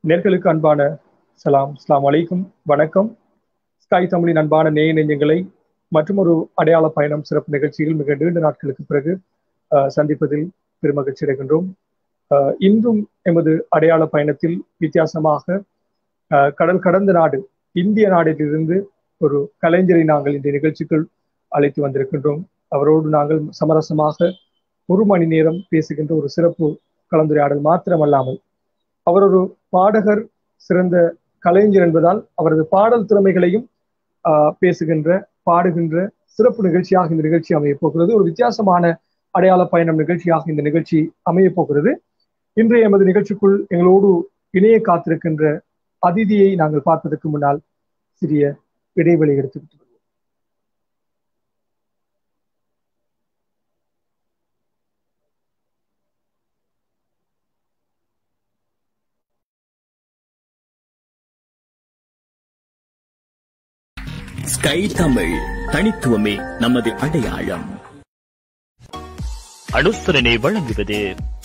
நேர்களுக்கு அன்பான சலாம் அஸ்லாம் அலைக்கும் வணக்கம் ஸ்காய் தமிழின் அன்பான நேய நெஞ்சங்களை மற்றும் ஒரு அடையாள பயணம் சிறப்பு நிகழ்ச்சியில் மிக நீண்ட நாட்களுக்கு பிறகு அஹ், சந்திப்பதில் பெருமகிழ்ச்சி அடைகின்றோம் அஹ், இன்றும் எமது அடையாள பயணத்தில் வித்தியாசமாக அஹ், கடல் கடந்த நாடு இந்திய நாட்டிலிருந்து ஒரு கலைஞரை நாங்கள் இந்த நிகழ்ச்சிக்குள் அழைத்து வந்திருக்கின்றோம் அவரோடு நாங்கள் சமரசமாக ஒரு மணி நேரம் பேசுகின்ற ஒரு சிறப்பு கலந்துரையாடல் மாத்திரமல்லாமல் அவர் ஒரு பாடகர் சிறந்த கலைஞர் என்பதால் அவரது பாடல் திறமைகளையும் ஆஹ், பேசுகின்ற பாடுகின்ற சிறப்பு நிகழ்ச்சியாக இந்த நிகழ்ச்சி அமையப் போகிறது ஒரு வித்தியாசமான அடையாள பயணம் நிகழ்ச்சியாக இந்த நிகழ்ச்சி அமையப் போகிறது இன்றைய எமது நிகழ்ச்சிக்குள் எங்களோடு இணைய காத்திருக்கின்ற அதிதியை நாங்கள் பார்ப்பதற்கு முன்னால் சிறிய இடைவெளி எடுத்துவிட்டு வருவோம். ஸ்கை தமிழ் தனித்துவமே நமது அடையாளம் அனுசரணை வழங்குவது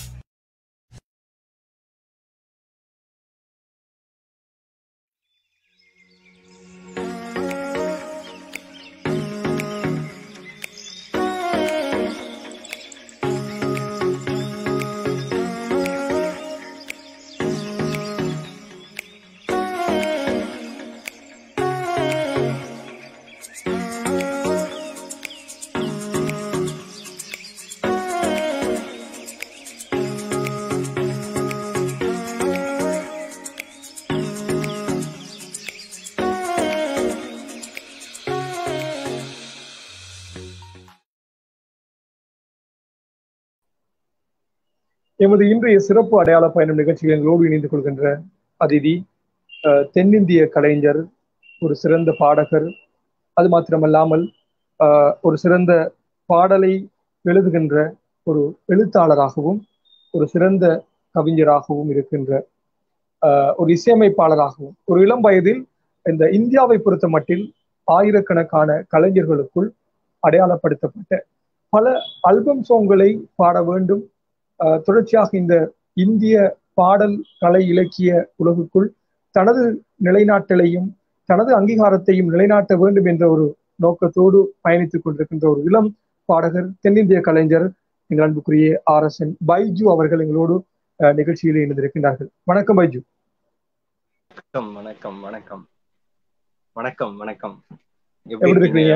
எமது இன்றைய சிறப்பு அடையாள பயணம் நிகழ்ச்சியில் எங்களோடு இணைந்து கொள்கின்ற அதிதி அஹ், தென்னிந்திய கலைஞர் ஒரு சிறந்த பாடகர் அது மாத்திரமல்லாமல் அஹ், ஒரு சிறந்த பாடலை எழுதுகின்ற ஒரு எழுத்தாளராகவும் ஒரு சிறந்த கவிஞராகவும் இருக்கின்ற அஹ், ஒரு இசையமைப்பாளராகவும் ஒரு இளம் வயதில் இந்த இந்தியாவை பொறுத்த மட்டில் ஆயிரக்கணக்கான கலைஞர்களுக்குள் அடையாளப்படுத்தப்பட்ட பல ஆல்பம் சாங்களை பாட வேண்டும் அஹ், தொடர்ச்சியாக இந்த இந்திய பாடல் கலை இலக்கிய உலகுக்குள் தனது நிலைநாட்டலையும் தனது அங்கீகாரத்தையும் நிலைநாட்ட வேண்டும் என்ற ஒரு நோக்கத்தோடு பயணித்துக் கொண்டிருக்கின்ற ஒரு இளம் பாடகர் தென்னிந்திய கலைஞர் எங்கள் அன்புக்குரிய ஆர் எஸ் என் பைஜு அவர்கள் எங்களோடு அஹ், நிகழ்ச்சியில் இணைந்திருக்கின்றார்கள் வணக்கம் பைஜு வணக்கம் வணக்கம் வணக்கம் வணக்கம் வணக்கம் எப்படி இருக்கீங்க?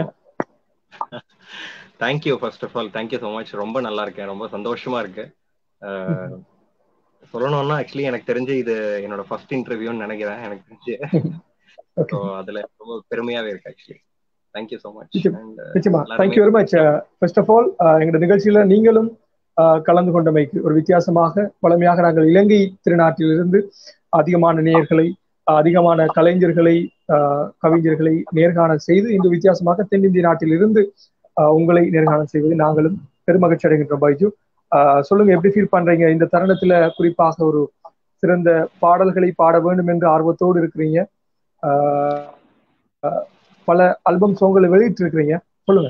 Thank you first of all thank you so much ரொம்ப நல்லா இருக்கேன் ரொம்ப சந்தோஷமா இருக்கு அஹ், சொல்லணும்னா ஆக்சுவலி எனக்கு தெரிஞ்சு இது என்னோட ஃபர்ஸ்ட் இன்டர்வியூன்னு நினைக்கிறேன் எனக்கு தெரிஞ்சு ஓகே ஸோ அதுல ரொம்ப பெருமையாவே இருக்கு ஆக்சுவலி தேங்க்யூ ஸோ மச் நிச்சயம். நிச்சயமா thank you very much first of all எங்களோட நிகழ்ச்சியில நீங்களும் அஹ், கலந்து கொண்டமைக்கு ஒரு வித்தியாசமாக வளமையாக நாங்கள் இலங்கை திருநாட்டிலிருந்து அதிகமான நேயர்களை அஹ், அதிகமான கலைஞர்களை அஹ், கவிஞர்களை நேர்காணல் செய்து இந்த வித்தியாசமாக தென்னிந்திய நாட்டிலிருந்து அஹ், உங்களை நேர்காணல் செய்வது நாங்களும் பெருமகிழ்ச்சி அடைகின்றோம் பைஜு அஹ், சொல்லுங்க எப்படி ஃபீல் பண்றீங்க இந்த தருணத்துல குறிப்பாக ஒரு சிறந்த பாடல்களை பாட வேண்டும் என்று ஆர்வத்தோடு இருக்கிறீங்க அஹ், அஹ், பல ஆல்பம் சாங்களை வெளியிட்டு இருக்கிறீங்க சொல்லுங்க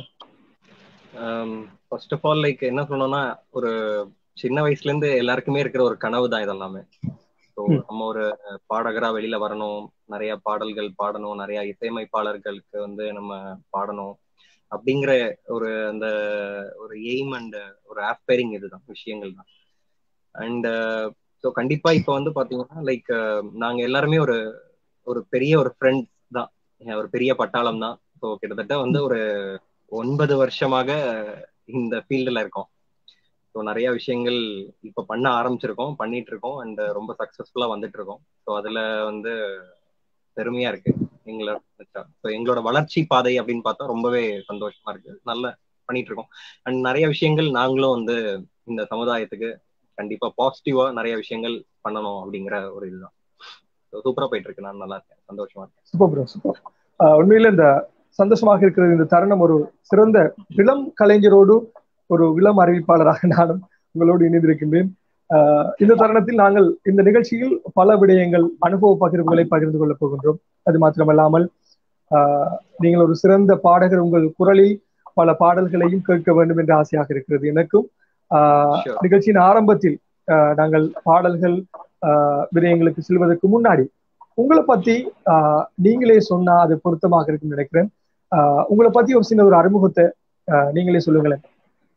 ஃபர்ஸ்ட் ஆஃப் ஆல் லைக் என்ன சொல்லணும்னா ஒரு சின்ன வயசுல இருந்து எல்லாருக்குமே இருக்கிற ஒரு கனவு தான் இதெல்லாமே ஸோ ம். நம்ம ஒரு பாடகரா வெளியில வரணும் நிறைய பாடல்கள் பாடணும் நிறைய இசையமைப்பாளர்களுக்கு வந்து நம்ம பாடணும் அப்படிங்கிற ஒரு அந்த ஒரு எய்ம் அண்ட் ஒரு ஆஸ்பைரிங் இதுதான் விஷயங்கள் தான் அண்ட் ஸோ கண்டிப்பா இப்போ வந்து பாத்தீங்கன்னா லைக் நாங்க எல்லாருமே ஒரு ஒரு பெரிய ஒரு ஃப்ரெண்ட் தான் ஒரு பெரிய பட்டாளம் தான் ஸோ கிட்டத்தட்ட வந்து ஒரு ஒன்பது வருஷமாக இந்த ஃபீல்டில் இருக்கோம் ஸோ நிறைய விஷயங்கள் இப்போ பண்ண ஆரம்பிச்சிருக்கோம் பண்ணிட்டு இருக்கோம் அண்ட் ரொம்ப சக்ஸஸ்ஃபுல்லாக வந்துட்டு இருக்கோம் ஸோ அதில் வந்து பெருமையா இருக்கு எங்களோட ஸோ எங்களோட வளர்ச்சி பாதை அப்படின்னு பார்த்தா ரொம்பவே சந்தோஷமா இருக்கு நல்லா பண்ணிட்டு இருக்கோம் அண்ட் நிறைய விஷயங்கள் நாங்களும் வந்து இந்த சமுதாயத்துக்கு கண்டிப்பா பாசிட்டிவா நிறைய விஷயங்கள் பண்ணணும் அப்படிங்கிற ஒரு இதுதான் சூப்பரா போயிட்டு இருக்கு நான் நல்லா இருக்கேன் சந்தோஷமா இருக்கேன் சூப்பர் ப்ரோ சூப்பர் உண்மையில இந்த சந்தோஷமாக இருக்கிற இந்த தருணம் ஒரு சிறந்த இளம் கலைஞரோடு ஒரு இளம் அறிவிப்பாளராக நானும் உங்களோடு இணைந்திருக்கின்றேன் ஆஹ் இந்த தருணத்தில் நாங்கள் இந்த நிகழ்ச்சியில் பல விடயங்கள் அனுபவ பகிர்வுகளை பகிர்ந்து கொள்ளப் போகின்றோம் அது மாத்திரமல்லாமல் ஆஹ் நீங்கள் ஒரு சிறந்த பாடகர் உங்கள் குரலில் பல பாடல்களையும் கேட்க வேண்டும் என்ற ஆசையாக இருக்கிறது எனக்கும் ஆஹ் Sure. நிகழ்ச்சியின் ஆரம்பத்தில் ஆஹ் நாங்கள் பாடல்கள் விடயங்களுக்கு செல்வதற்கு முன்னாடி உங்களை பத்தி நீங்களே சொன்னா அது பொருத்தமாக இருக்குன்னு நினைக்கிறேன் உங்களை பத்தி ஒரு சின்ன ஒரு அறிமுகத்தை நீங்களே சொல்லுங்களேன்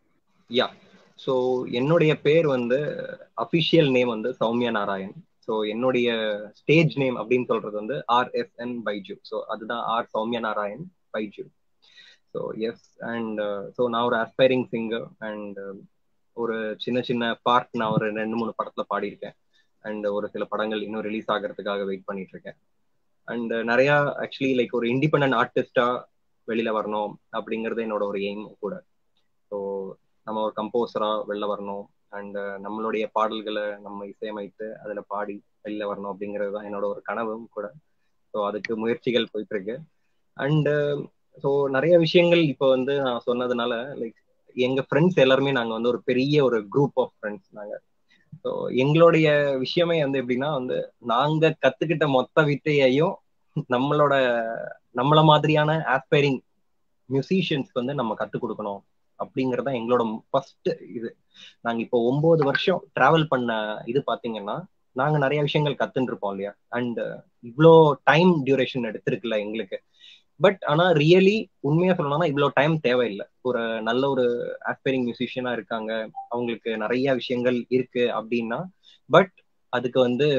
யா ஸோ என்னுடைய பேர் வந்து அபிஷியல் நேம் வந்து சௌமியா நாராயண் ஸோ என்னுடைய ஸ்டேஜ் நேம் அப்படின்னு சொல்றது வந்து R S N Baiju so அதுதான் R Soumya Narayan Baiju so S and so நான் ஒரு அஸ்பைரிங் சிங்கர் அண்ட் ஒரு சின்ன சின்ன பார்ட் நான் ஒரு ரெண்டு மூணு படத்துல பாடியிருக்கேன் அண்ட் ஒரு சில படங்கள் இன்னும் ரிலீஸ் ஆகிறதுக்காக வெயிட் பண்ணிட்டு இருக்கேன் அண்ட் நிறைய ஆக்சுவலி லைக் ஒரு இண்டிபெண்ட் ஆர்டிஸ்டா வெளியில வரணும் அப்படிங்கிறது என்னோட ஒரு எய்ம் கூட ஸோ நம்ம ஒரு கம்போசரா வெளில வரணும் அண்ட் நம்மளுடைய பாடல்களை நம்ம இசையமைத்து அதுல பாடி வெளில வரணும் அப்படிங்கிறது தான் என்னோட ஒரு கனவும் கூட ஸோ அதுக்கு முயற்சிகள் போயிட்டு இருக்கு அண்ட் ஸோ நிறைய விஷயங்கள் இப்போ வந்து நான் சொன்னதுனால லைக் எங்க ஃப்ரெண்ட்ஸ் எல்லாருமே நாங்க வந்து ஒரு பெரிய ஒரு குரூப் ஆஃப் ஃப்ரெண்ட்ஸ் நாங்க ஸோ எங்களுடைய விஷயமே வந்து எப்படின்னா வந்து நாங்க கத்துக்கிட்ட மொத்த வித்தையையும் நம்மளோட நம்மள மாதிரியான ஆஸ்பைரிங் மியூசிஷியன்ஸ்க்கு வந்து நம்ம கத்துக் கொடுக்கணும் அப்படிங்கறத எங்களோட ஃபர்ஸ்ட் இது நாங்க இப்போ ஒன்பது வருஷம் டிராவல் பண்ண இது பாத்தீங்கன்னா நாங்க நிறைய விஷயங்கள் கத்துன்னு இருப்போம் இல்லையா அண்ட் இவ்வளோ டைம் டியூரேஷன் எடுத்திருக்குல்ல எங்களுக்கு பட் ஆனா ரியலி உண்மையா சொல்லணும்னா இவ்வளவு டைம் தேவையில்லை ஒரு நல்ல ஒரு ஆஸ்பைரிங் மியூசிஷியனா இருக்காங்க அவங்களுக்கு நிறைய விஷயங்கள் இருக்கு அப்படின்னா பட் அதுக்கு வந்து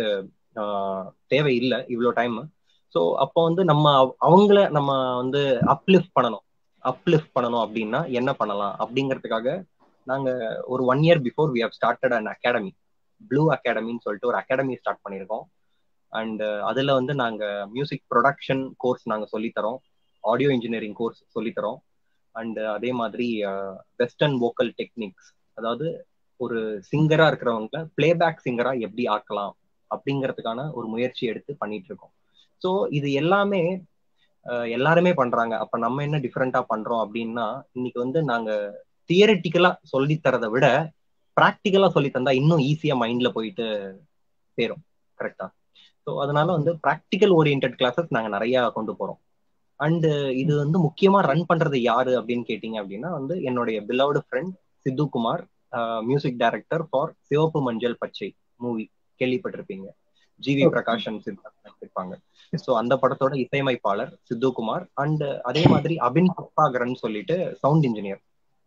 தேவையில்லை இவ்வளோ டைம் ஸோ அப்போ வந்து நம்ம அவங்கள நம்ம வந்து அப்லிஃப்ட் பண்ணணும் அப்லிஃப்ட் பண்ணணும் அப்படின்னா என்ன பண்ணலாம் அப்படிங்கிறதுக்காக நாங்க ஒரு one year before we have started an academy blue அகாடமின்னு சொல்லிட்டு ஒரு அகாடமி ஸ்டார்ட் பண்ணியிருக்கோம் அண்ட் அதுல வந்து நாங்க மியூசிக் ப்ரொடக்ஷன் கோர்ஸ் நாங்க சொல்லித்தரோம் ஆடியோ இன்ஜினியரிங் கோர்ஸ் சொல்லித்தரோம் அண்ட் அதே மாதிரி வெஸ்டர்ன் வோக்கல் டெக்னிக்ஸ் அதாவது ஒரு சிங்கரா இருக்கிறவங்கள பிளேபேக் சிங்கரா எப்படி ஆக்கலாம் அப்படிங்கிறதுக்கான ஒரு முயற்சி எடுத்து பண்ணிட்டு இருக்கோம் ஸோ இது எல்லாமே எல்லாருமே பண்றாங்க அப்ப நம்ம என்ன டிஃப்ரெண்டா பண்றோம் அப்படின்னா இன்னைக்கு வந்து நாங்க தியரட்டிக்கலா சொல்லி தரதை விட ப்ராக்டிக்கலா சொல்லி தந்தா இன்னும் ஈஸியா மைண்ட்ல போயிட்டு சேரும் கரெக்டா ஸோ அதனால வந்து ப்ராக்டிக்கல் ஓரியன்ட் கிளாஸஸ் நாங்க நிறைய கொண்டு போறோம் அண்ட் இது வந்து முக்கியமா ரன் பண்றது யாரு அப்படின்னு கேட்டீங்க அப்படின்னா வந்து என்னுடைய beloved friend Siddhu Kumar music director for சிவப்பு மஞ்சள் பச்சை மூவி கேள்விப்பட்டிருப்பீங்க ஜிவி பிரகாஷன் இருப்பாங்க ஸோ அந்த படத்தோட இசையமைப்பாளர் சித்து குமார் அண்ட் அதே மாதிரி அபின் புஷ்பாகரன் சொல்லிட்டு சவுண்ட் இன்ஜினியர்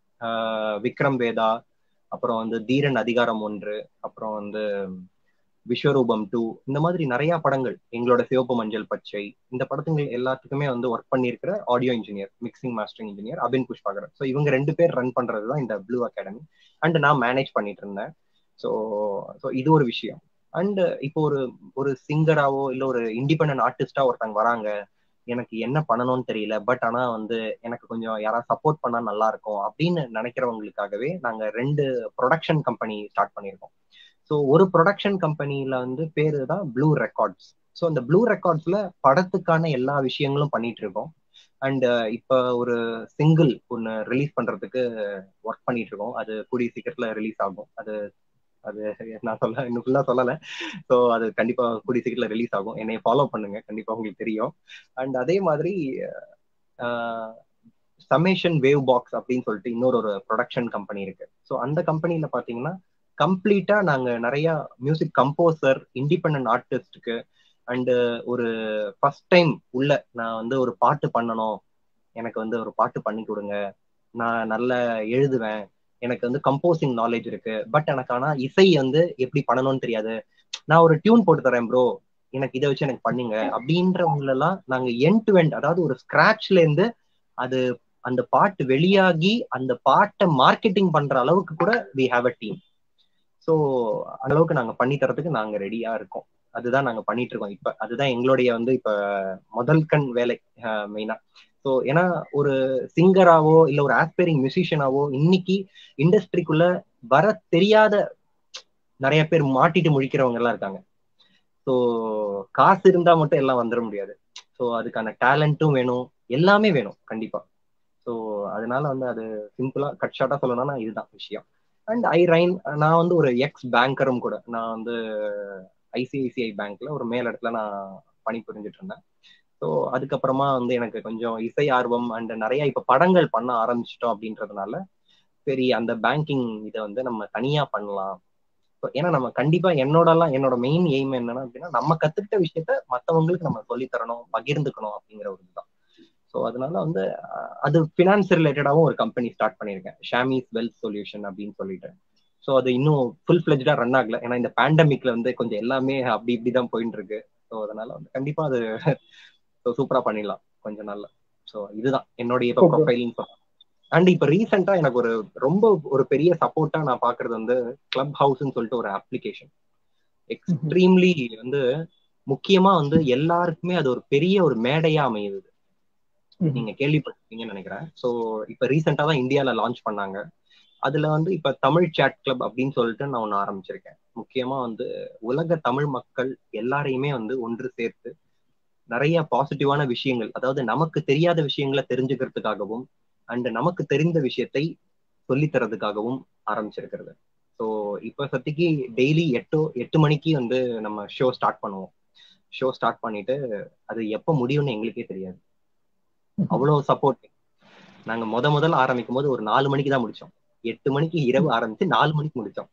விக்ரம் வேதா அப்புறம் வந்து தீரன் அதிகாரம் ஒன்று அப்புறம் வந்து விஸ்வரூபம் டூ இந்த மாதிரி நிறைய படங்கள் எங்களோட சிவப்பு மஞ்சள் பச்சை இந்த படத்துங்கள் எல்லாத்துக்குமே வந்து ஒர்க் பண்ணியிருக்கிற audio engineer mixing mastering engineer Abin Pushpakaran so இவங்க ரெண்டு பேர் ரன் பண்றது தான் இந்த ப்ளூ அகாடமி அண்ட் நான் மேனேஜ் பண்ணிட்டு இருந்தேன் ஸோ ஸோ இது ஒரு விஷயம் அண்ட் இப்போ ஒரு ஒரு சிங்கராவோ இல்லை ஒரு இண்டிபெண்ட் ஆர்டிஸ்டா ஒருத்தங்க வராங்க எனக்கு என்ன பண்ணணும்னு தெரியல பட் ஆனா வந்து எனக்கு கொஞ்சம் யாராவது சப்போர்ட் பண்ணா நல்லா இருக்கும் அப்படின்னு நினைக்கிறவங்களுக்காகவே நாங்க ரெண்டு ப்ரொடக்ஷன் கம்பெனி ஸ்டார்ட் பண்ணியிருக்கோம் ஸோ ஒரு ப்ரொடக்ஷன் கம்பெனில வந்து பேரு தான் ப்ளூ ரெக்கார்ட்ஸ் ஸோ அந்த ப்ளூ ரெக்கார்ட்ஸ்ல படத்துக்கான எல்லா விஷயங்களும் பண்ணிட்டு இருக்கோம் அண்ட் இப்போ ஒரு சிங்கிள் ஒன்று ரிலீஸ் பண்றதுக்கு ஒர்க் பண்ணிட்டு இருக்கோம் அது கூடிய சீக்கிரத்துல ரிலீஸ் ஆகும் அது அது நான் சொல்ல இன்னும் ஃபுல்லா சொல்லல ஸோ அது கண்டிப்பா கூடிய சீக்கிரத்துல ரிலீஸ் ஆகும் என்னை ஃபாலோ பண்ணுங்க கண்டிப்பா உங்களுக்கு தெரியும் அண்ட் அதே மாதிரி சமேஷன் வேவ் பாக்ஸ் அப்படின்னு சொல்லிட்டு இன்னொரு ஒரு ப்ரொடக்ஷன் கம்பெனி இருக்கு ஸோ அந்த கம்பெனில பாத்தீங்கன்னா கம்ப்ளீட்டா நாங்க நிறைய மியூசிக் கம்போசர் இண்டிபெண்ட் ஆர்டிஸ்டுக்கு அண்டு ஒரு ஃபர்ஸ்ட் டைம் உள்ள நான் வந்து ஒரு பாட்டு பண்ணணும் எனக்கு வந்து ஒரு பாட்டு பண்ணி கொடுங்க நான் நல்ல எழுதுவேன் எனக்கு வந்து கம்போசிங் நாலேஜ் இருக்கு பட் எனக்கு ஆனா இசை வந்து எப்படி பண்ணணும்னு தெரியாது நான் ஒரு டியூன் போட்டு தரேன் ப்ரோ எனக்கு இதை வச்சு எனக்கு பண்ணுங்க அப்படின்றவங்க எல்லாம் நாங்க என் டு எண்ட் அதாவது ஒரு ஸ்கிராச்ல இருந்து அது அந்த பாட்டு வெளியாகி அந்த பாட்டை மார்க்கெட்டிங் பண்ற அளவுக்கு கூட we have a team so அந்த அளவுக்கு நாங்க பண்ணி தரதுக்கு நாங்க ரெடியா இருக்கோம் அதுதான் நாங்க பண்ணிட்டு இருக்கோம் இப்ப அதுதான் எங்களுடைய வந்து இப்ப முதல் கண் வேலை மெயினா ஸோ ஏன்னா ஒரு சிங்கராவோ இல்ல ஒரு ஆஸ்பைரிங் மியூசிஷியனாவோ இன்னைக்கு இண்டஸ்ட்ரிக்குள்ள வர தெரியாத நிறைய பேர் மாட்டிட்டு முழிக்கிறவங்க எல்லாம் இருக்காங்க ஸோ காசு இருந்தா மட்டும் எல்லாம் வந்துட முடியாது ஸோ அதுக்கான டேலண்ட்டும் வேணும் எல்லாமே வேணும் கண்டிப்பா ஸோ அதனால வந்து அது சிம்பிளா கட் ஷார்ட்டா சொல்லணும்னா இதுதான் விஷயம் அண்ட் ஐ ரைன் நான் வந்து ஒரு எக்ஸ் பேங்கரும் கூட நான் வந்து ஐசிஐசிஐ பேங்க்ல ஒரு மேல் இடத்துல நான் பணி புரிஞ்சிட்டு இருந்தேன் ஸோ அதுக்கப்புறமா வந்து எனக்கு கொஞ்சம் இசை ஆர்வம் அண்ட் நிறைய இப்ப படங்கள் பண்ண ஆரம்பிச்சிட்டோம் அப்படின்றதுனால சரி அந்த பேங்கிங் இதை வந்து நம்ம தனியா பண்ணலாம் ஏன்னா நம்ம கண்டிப்பா என்னோட எல்லாம் என்னோட மெயின் எய்ம் என்னன்னா அப்படின்னா நம்ம கத்துக்கிட்ட விஷயத்த மத்தவங்களுக்கு நம்ம சொல்லி தரணும் பகிர்ந்துக்கணும் அப்படிங்கிற ஒரு இதுதான் ஸோ அதனால வந்து அது ஃபினான்ஸ் ரிலேட்டடாகவும் ஒரு கம்பெனி ஸ்டார்ட் பண்ணியிருக்கேன் ஷாமிஸ் வெல்த் சொல்யூஷன் அப்படின்னு சொல்லிட்டு ஸோ அது இன்னும் ஃபுல் ஃபிளெஜ்டா ரன் ஆகல ஏன்னா இந்த பேண்டமிக்ல வந்து கொஞ்சம் எல்லாமே அப்படி இப்படி தான் போயிட்டு இருக்கு ஸோ அதனால வந்து கண்டிப்பா அது சூப்பரா பண்ணிடலாம் கொஞ்ச நாள்ல ஸோ இதுதான் என்னுடைய இப்போ ப்ரொஃபைலிங் சொல்லலாம் அண்ட் இப்ப ரீசெண்டா எனக்கு ஒரு ரொம்ப ஒரு பெரிய சப்போர்ட்டா நான் பாக்குறது வந்து கிளப் ஹவுஸ்ன்னு சொல்லிட்டு ஒரு அப்ளிகேஷன் எக்ஸ்ட்ரீம்லி வந்து முக்கியமா வந்து எல்லாருக்குமே அது ஒரு பெரிய ஒரு மேடையா அமையுது நீங்க கேள்விப்பட்டிருப்பீங்கன்னு நினைக்கிறேன் ஸோ இப்ப ரீசெண்டா தான் இந்தியால லான்ச் பண்ணாங்க அதுல வந்து இப்ப தமிழ் சாட் கிளப் அப்படின்னு சொல்லிட்டு நான் ஒண்ணு ஆரம்பிச்சிருக்கேன் முக்கியமா வந்து உலக தமிழ் மக்கள் எல்லாரையுமே வந்து ஒன்று சேர்த்து நிறைய பாசிட்டிவான விஷயங்கள் அதாவது நமக்கு தெரியாத விஷயங்களை தெரிஞ்சுக்கிறதுக்காகவும் அண்ட் நமக்கு தெரிந்த விஷயத்தை சொல்லி தரதுக்காகவும் ஆரம்பிச்சிருக்கிறது ஸோ இப்போ சத்திக்கு டெய்லி எட்டு எட்டு மணிக்கு வந்து நம்ம ஷோ ஸ்டார்ட் பண்ணுவோம் ஷோ ஸ்டார்ட் பண்ணிட்டு அது எப்போ முடியும்னு எங்களுக்கே தெரியாது அவ்வளோ சப்போர்ட் நாங்க முத முதல்ல ஆரம்பிக்கும் போது ஒரு நாலு மணிக்கு தான் முடிச்சோம் எட்டு மணிக்கு இரவு ஆரம்பிச்சு நாலு மணிக்கு முடிச்சோம்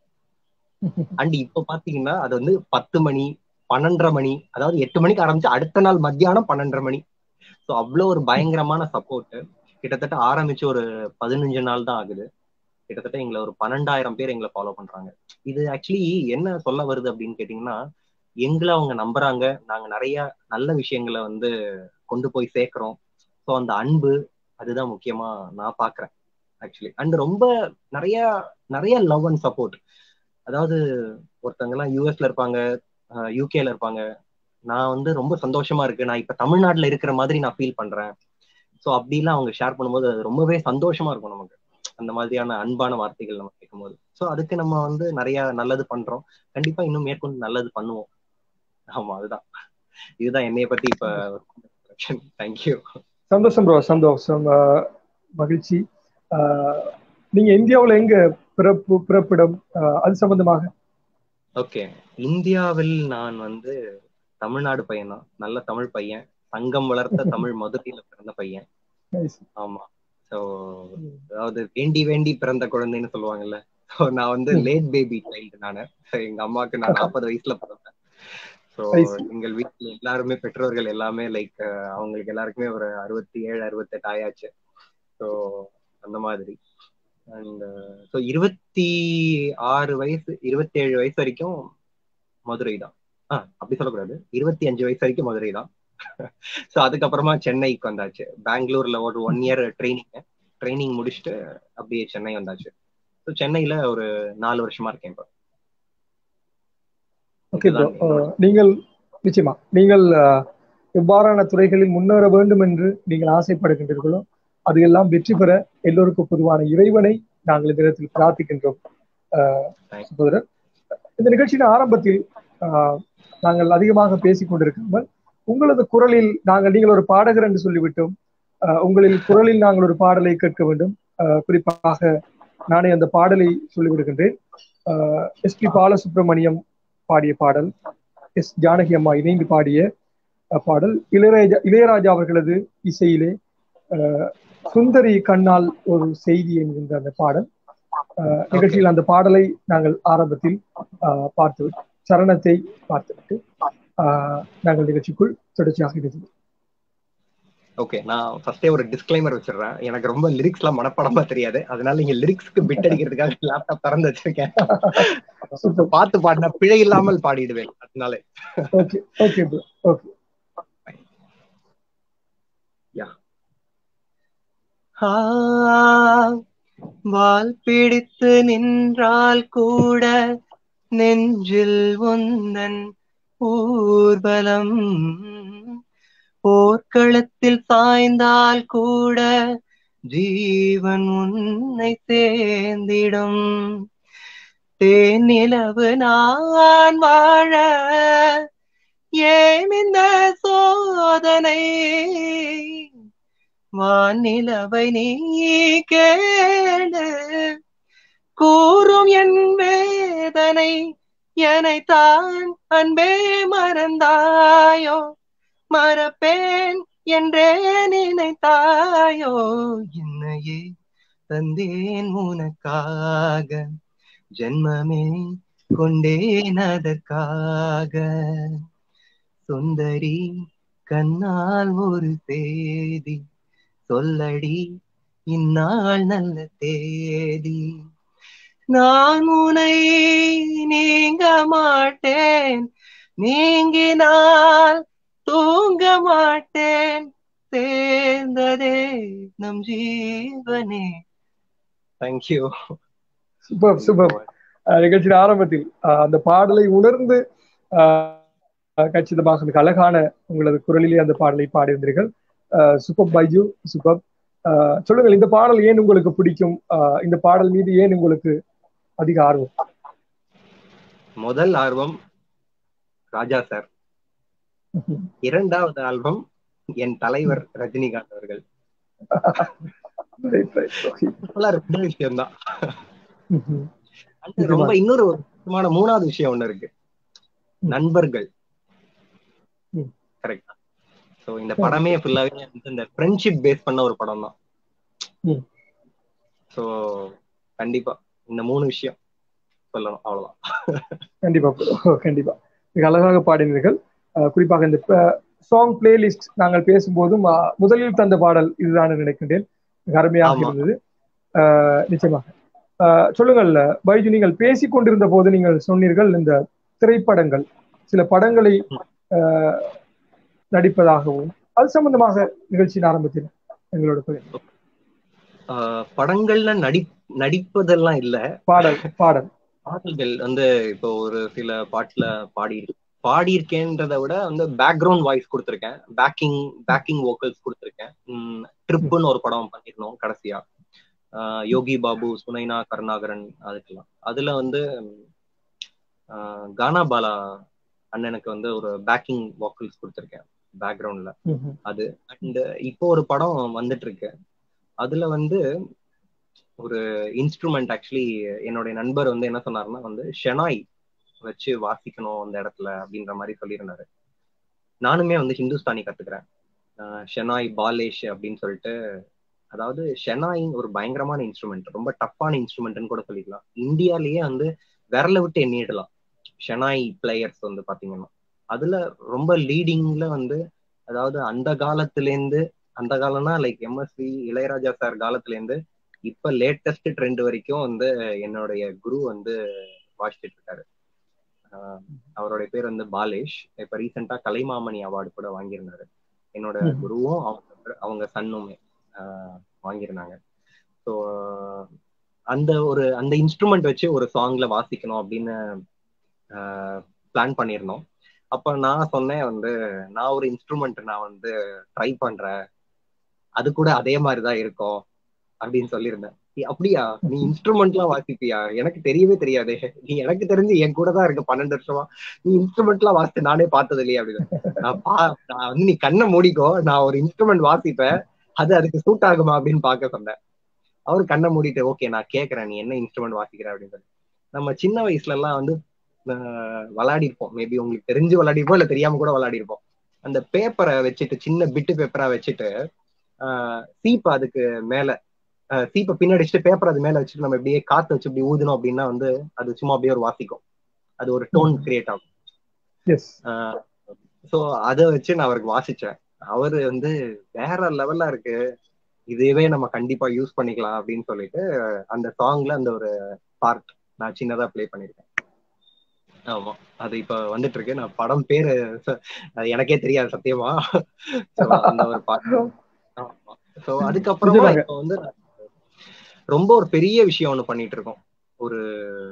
அண்ட் இப்ப பாத்தீங்கன்னா அது வந்து பத்து மணி பன்னெண்டரை மணி அதாவது எட்டு மணிக்கு ஆரம்பிச்சு அடுத்த நாள் மத்தியானம் பன்னெண்டரை மணி ஸோ அவ்வளோ ஒரு பயங்கரமான சப்போர்ட் கிட்டத்தட்ட ஆரம்பிச்சு ஒரு பதினஞ்சு நாள் தான் ஆகுது கிட்டத்தட்ட எங்களை ஒரு பன்னெண்டாயிரம் பேர் எங்களை ஃபாலோ பண்றாங்க இது ஆக்சுவலி என்ன சொல்ல வருது அப்படின்னு கேட்டீங்கன்னா எங்களை அவங்க நம்புறாங்க நாங்க நிறைய நல்ல விஷயங்களை வந்து கொண்டு போய் சேர்க்கிறோம் ஸோ அந்த அன்பு அதுதான் முக்கியமா நான் பாக்குறேன் ஆக்சுவலி அண்ட் ரொம்ப நிறைய நிறைய லவ் அண்ட் சப்போர்ட் அதாவது ஒருத்தவங்க எல்லாம் யூஎஸ்ல இருப்பாங்க யூகேல இருப்பாங்க நான் வந்து ரொம்ப சந்தோஷமா இருக்கு நான் இப்ப தமிழ்நாட்டுல இருக்கிற மாதிரி நான் ஃபீல் பண்றேன் ஸோ அப்படிலாம் அவங்க ஷேர் பண்ணும்போது அது ரொம்பவே சந்தோஷமா இருக்கும் நமக்கு அந்த மாதிரியான அன்பான வார்த்தைகள் நம்ம கேட்கும்போது ஸோ அதுக்கு நம்ம வந்து நிறைய நல்லது பண்றோம் கண்டிப்பா இன்னும் மேற்கொண்டு நல்லது பண்ணுவோம் ஆமா அதுதான் இதுதான் என்னைய பத்தி இப்ப தேங்க்யூ சந்தோஷம் ப்ரோ சந்தோஷம் மகிழ்ச்சி நீங்க இந்தியாவுல எங்க பிறப்பு பிறப்பிடம் அது சம்பந்தமாக ஓகே இந்தியாவில் நான் வந்து தமிழ்நாடு பையன் தான் நல்ல தமிழ் பையன் சங்கம் வளர்த்த தமிழ் மதுரையில பிறந்த பையன் ஆமா சோ அதாவது வேண்டி வேண்டி பிறந்த குழந்தைன்னு சொல்லுவாங்கல்ல ஸோ நான் வந்து லேட் பேபி சைல்டு நானு எங்க அம்மாவுக்கு நான் நாற்பது வயசுல பிறந்தேன் ஸோ எங்கள் வீட்டுல எல்லாருமே பெற்றோர்கள் எல்லாமே லைக் அவங்களுக்கு எல்லாருக்குமே ஒரு அறுபத்தி ஏழு அறுபத்தெட்டு ஆயாச்சு ஸோ அந்த மாதிரி அண்ட் ஸோ இருபத்தி ஆறு வயசு இருபத்தி ஏழு வயசு வரைக்கும் மதுரை தான் ஆ அப்படி சொல்லக்கூடாது இருபத்தி அஞ்சு வயசு வரைக்கும் மதுரை தான் ஸோ அதுக்கப்புறமா சென்னைக்கு வந்தாச்சு பெங்களூர்ல ஒரு ஒன் இயர் ட்ரைனிங் ட்ரைனிங் முடிச்சுட்டு அப்படியே சென்னை வந்தாச்சு ஸோ சென்னையில ஒரு நாலு வருஷமா இருக்கேன் இப்போ ஓகே நீங்கள் நிச்சயமா நீங்கள் எவ்வாறான துறைகளில் முன்னேற வேண்டும் என்று நீங்கள் ஆசைப்படுகின்றீர்களோ அது எல்லாம் வெற்றி பெற எல்லோருக்கும் பொதுவான இறைவனை நாங்கள் இந்த நேரத்தில் பிரார்த்திக்கின்றோம் சகோதரர் இந்த நிகழ்ச்சியின் ஆரம்பத்தில் நாங்கள் அதிகமாக பேசிக் கொண்டிருக்காமல் உங்களது குரலில் நாங்கள் நீங்கள் ஒரு பாடகர் என்று சொல்லிவிட்டோம் உங்களில் குரலில் நாங்கள் ஒரு பாடலை கேட்க வேண்டும் குறிப்பாக நானே அந்த பாடலை சொல்லிவிடுகின்றேன் எஸ் பி பாலசுப்ரமணியம் பாடிய பாடல் எஸ் ஜானகி அம்மா இணைந்து பாடிய பாடல் இளையராஜா இளையராஜா அவர்களது இசையிலே சுந்தரி கண்ணால் ஒரு செய்தி என்கின்ற அந்த பாடல் நிகழ்ச்சியில் அந்த பாடலை நாங்கள் ஆரம்பத்தில் பார்த்து சரணத்தை பார்த்துவிட்டு நாங்கள் நிகழ்ச்சிக்குள் தொடர்ச்சியாக இருக்கிறோம் ஓகே நான் ஃபர்ஸ்டே ஒரு டிஸ்கிளைமர் வச்சிடுறேன் எனக்கு ரொம்ப லிரிக்ஸ் எல்லாம் மனப்படமா தெரியாது அதனால நீங்க லிரிக்ஸ்க்கு பிட் அடிக்கிறதுக்காக லேப்டாப் திறந்து வச்சிருக்கேன் பார்த்து பாடினா பிழை இல்லாமல் பாடிடுவேன் அதனால ஓகே ஓகே ஓகே யா வால் பிடித்து நின்றால் கூட நெஞ்சில் உந்தன் ஊர்வலம் போர்க்களத்தில் சாய்ந்தால் கூட ஜீவன் உன்னை சேர்ந்திடும் தேனிலவு நான் வாழ ஏன் இந்த சோதனை வானிலவை நீ கேளு கூறும் என் வேதனை எனைத்தான் அன்பே மறந்தாயோ மறப்பேன் என்றே நினைத்தாயோ என்னையே தந்தேன் உனக்காக ஜென்மமே கொண்டேன் அதற்காக சுந்தரி கண்ணால் ஒரு தேதி சொல்லடி இந்நாள் நல்ல தேதி நான் உனை நீங்க மாட்டேன் நீங்கினால் தூங்க மாட்டேன் சேர்ந்ததே நம் ஜீவனே தேங்க்யூ சூப்பர் சூப்பர் நிகழ்ச்சியின் ஆரம்பத்தில் அஹ், அந்த பாடலை உணர்ந்து அஹ், கச்சிதமாக மிக அழகான உங்களது குரலிலே அந்த பாடலை பாடியிருந்தீர்கள் சூப்பர் பைஜு சூப்பர் சொல்லுங்கள் இந்த பாடல் ஏன் உங்களுக்கு பிடிக்கும் அஹ், இந்த பாடல் மீது ஏன் உங்களுக்கு அதிக ஆர்வம் முதல் ஆல்பம் ராஜா சார் இரண்டாவது ஆல்பம் என் தலைவர் ரஜினிகாந்த் அவர்கள் Right, right. Okay. இதெல்லாம் ரெண்டு விஷயம்தான் ம்ஹும். அடுத்து ரொம்ப இன்னொரு ஒரு முக்கியமான மூணாவது விஷயம் ஒண்ணு இருக்கு நண்பர்கள் ம். கரெக்டா சோ இந்த படமே ஃபுல்லாவே வந்து இந்த ஃப்ரெண்ட்ஷிப் பேஸ் பண்ண ஒரு படம் தான் ம். சோ கண்டிப்பா இந்த மூணு விஷயம் சொல்லணும் அவ்வளவுதான் கண்டிப்பா bro. கண்டிப்பா மிக அழகாக பாடினீர்கள் அஹ், குறிப்பாக இந்த சாங் பிளேலிஸ்ட் நாங்கள் பேசும்போதும் அஹ், முதலில் தந்த பாடல் இதுதான் நினைக்கின்றேன் மிக அருமையாக ஆமா. இருந்தது அஹ், நிச்சயமாக அஹ், சொல்லுங்கள் பைஜு நீங்கள் பேசிக் கொண்டிருந்த போது நீங்கள் சொன்னீர்கள் இந்த திரைப்படங்கள் சில படங்களை அஹ், நடிப்பதாகவும் அது சம்பந்தமாக நிகழ்ச்சியின் ஆரம்பத்தில் எங்களோட பகிர்ந்து. ஆஹ் படங்கள்ல நடி நடிப்பதெல்லாம் இல்ல பாடல் பாடல் பாடல்கள் வந்து இப்போ ஒரு சில பாட்டுல பாடி பாடியிருக்கேன்றத விட வந்து பேக்ரவுண்ட் வாய்ஸ் கொடுத்துருக்கேன் பேக்கிங் பேக்கிங் வோக்கல்ஸ் கொடுத்துருக்கேன் ட்ரிப்புன்னு ஒரு படம் பண்ணிருந்தோம் கடைசியா ஆஹ் யோகி பாபு சுனைனா கருணாகரன் அதுக்கெல்லாம் அதுல வந்து ஆஹ் கானா பாலா அண்ணனுக்கு வந்து ஒரு பேக்கிங் வோக்கல்ஸ் கொடுத்துருக்கேன் பேக்ரவுண்ட்ல ம்ஹும். அது அண்ட் இப்போ ஒரு படம் வந்துட்டு இருக்கு அதுல வந்து ஒரு இன்ஸ்ட்ருமெண்ட் ஆக்சுவலி என்னுடைய நண்பர் வந்து என்ன சொன்னாருன்னா வந்து ஷெனாய் வச்சு வாசிக்கணும் அந்த இடத்துல அப்படின்ற மாதிரி சொல்லியிருந்தாரு நானுமே வந்து ஹிந்துஸ்தானி கத்துக்கிறேன் ஆஹ் ஷெனாய் பாலேஷ் அப்படின்னு சொல்லிட்டு அதாவது ஷெனாய் ஒரு பயங்கரமான இன்ஸ்ட்ருமெண்ட் ரொம்ப டஃப்பான இன்ஸ்ட்ருமெண்ட்னு கூட சொல்லிக்கலாம் இந்தியாலேயே வந்து விரல விட்டு எண்ணிடலாம் ஷெனாய் பிளேயர்ஸ் வந்து பாத்தீங்கன்னா அதுல ரொம்ப லீடிங்ல வந்து அதாவது அந்த காலத்துல அந்த காலம்னா லைக் எம்எஸ்வி இளையராஜா சார் காலத்துல இருந்து இப்ப லேட்டஸ்ட் ட்ரெண்ட் வரைக்கும் வந்து என்னுடைய குரு வந்து வாசிச்சுட்டு இருக்காரு ஆஹ் அவருடைய பேர் வந்து பாலேஷ் இப்ப ரீசெண்டா கலைமாமணி அவார்டு கூட வாங்கியிருந்தாரு என்னோட ம்ஹும். குருவும் அவங்க அவங்க சன்னுமே ஆஹ் வாங்கியிருந்தாங்க ஸோ அந்த ஒரு அந்த இன்ஸ்ட்ருமெண்ட் வச்சு ஒரு சாங்ல வாசிக்கணும் அப்படின்னு பிளான் பண்ணியிருந்தோம் அப்ப நான் சொன்னேன் வந்து நான் ஒரு இன்ஸ்ட்ருமெண்ட் நான் வந்து ட்ரை பண்றேன் அது கூட அதே மாதிரிதான் இருக்கும் அப்படின்னு சொல்லியிருந்தேன் "ஏய், அப்படியா நீ இன்ஸ்ட்ருமெண்ட் எல்லாம் வாசிப்பியா எனக்கு தெரியவே தெரியாதே நீ எனக்கு தெரிஞ்சு என் கூட தான் இருக்கு பன்னெண்டு வருஷமா நீ இன்ஸ்ட்ருமெண்ட் எல்லாம் வாசித்து நானே பார்த்தது இல்லையா அப்படின்னு நான் பா நான் வந்து நீ கண்ணை மூடிக்கோ நான் ஒரு இன்ஸ்ட்ருமெண்ட் வாசிப்பேன் அது அதுக்கு சூட் ஆகுமா அப்படின்னு பார்க்க சொன்னேன் அவர் கண்ணை மூடிட்டு ஓகே நான் கேக்குறேன் நீ என்ன இன்ஸ்ட்ருமெண்ட் வாசிக்கிற அப்படின்னு சொல்லி நம்ம சின்ன வயசுல எல்லாம் வந்து விளையாடி இருப்போம் மேபி உங்களுக்கு தெரிஞ்சு விளையாடிருப்போம் இல்ல தெரியாம கூட விளையாடி இருப்போம் அந்த பேப்பரை வச்சுட்டு சின்ன பிட்டு பேப்பரா வச்சுட்டு சீப்பை அதுக்கு மேல சீப்பை பின்னாடி வச்சுட்டு பேப்பர் அது மேல வச்சுட்டு நம்ம இப்படியே காத்து வச்சு இப்படி ஊதணும் அப்படின்னா வந்து அது சும்மா அப்படியே ஒரு வாசிக்கும் அது ஒரு டோன் கிரியேட் ஆகும் எஸ் ஸோ அதை வச்சு நான் அவருக்கு வாசிச்சேன் அவரு வந்து வேற லெவல்ல இருக்கு இதுவே நம்ம கண்டிப்பா யூஸ் பண்ணிக்கலாம் அப்படின்னு சொல்லிட்டு அந்த சாங்ல அந்த ஒரு பார்ட் நான் சின்னதா ப்ளே பண்ணிருக்கேன் ஆமா அது இப்ப வந்துட்டு இருக்கு நான் படம் பேரு அது எனக்கே தெரியாது சத்தியமா So, அந்த ஒரு பாட்டு சோ அதுக்கப்புறமா நிஜமாங்க. இப்ப வந்து நான் ரொம்ப ஒரு பெரிய விஷயம் ஒண்ணு பண்ணிட்டு இருக்கோம் ஒரு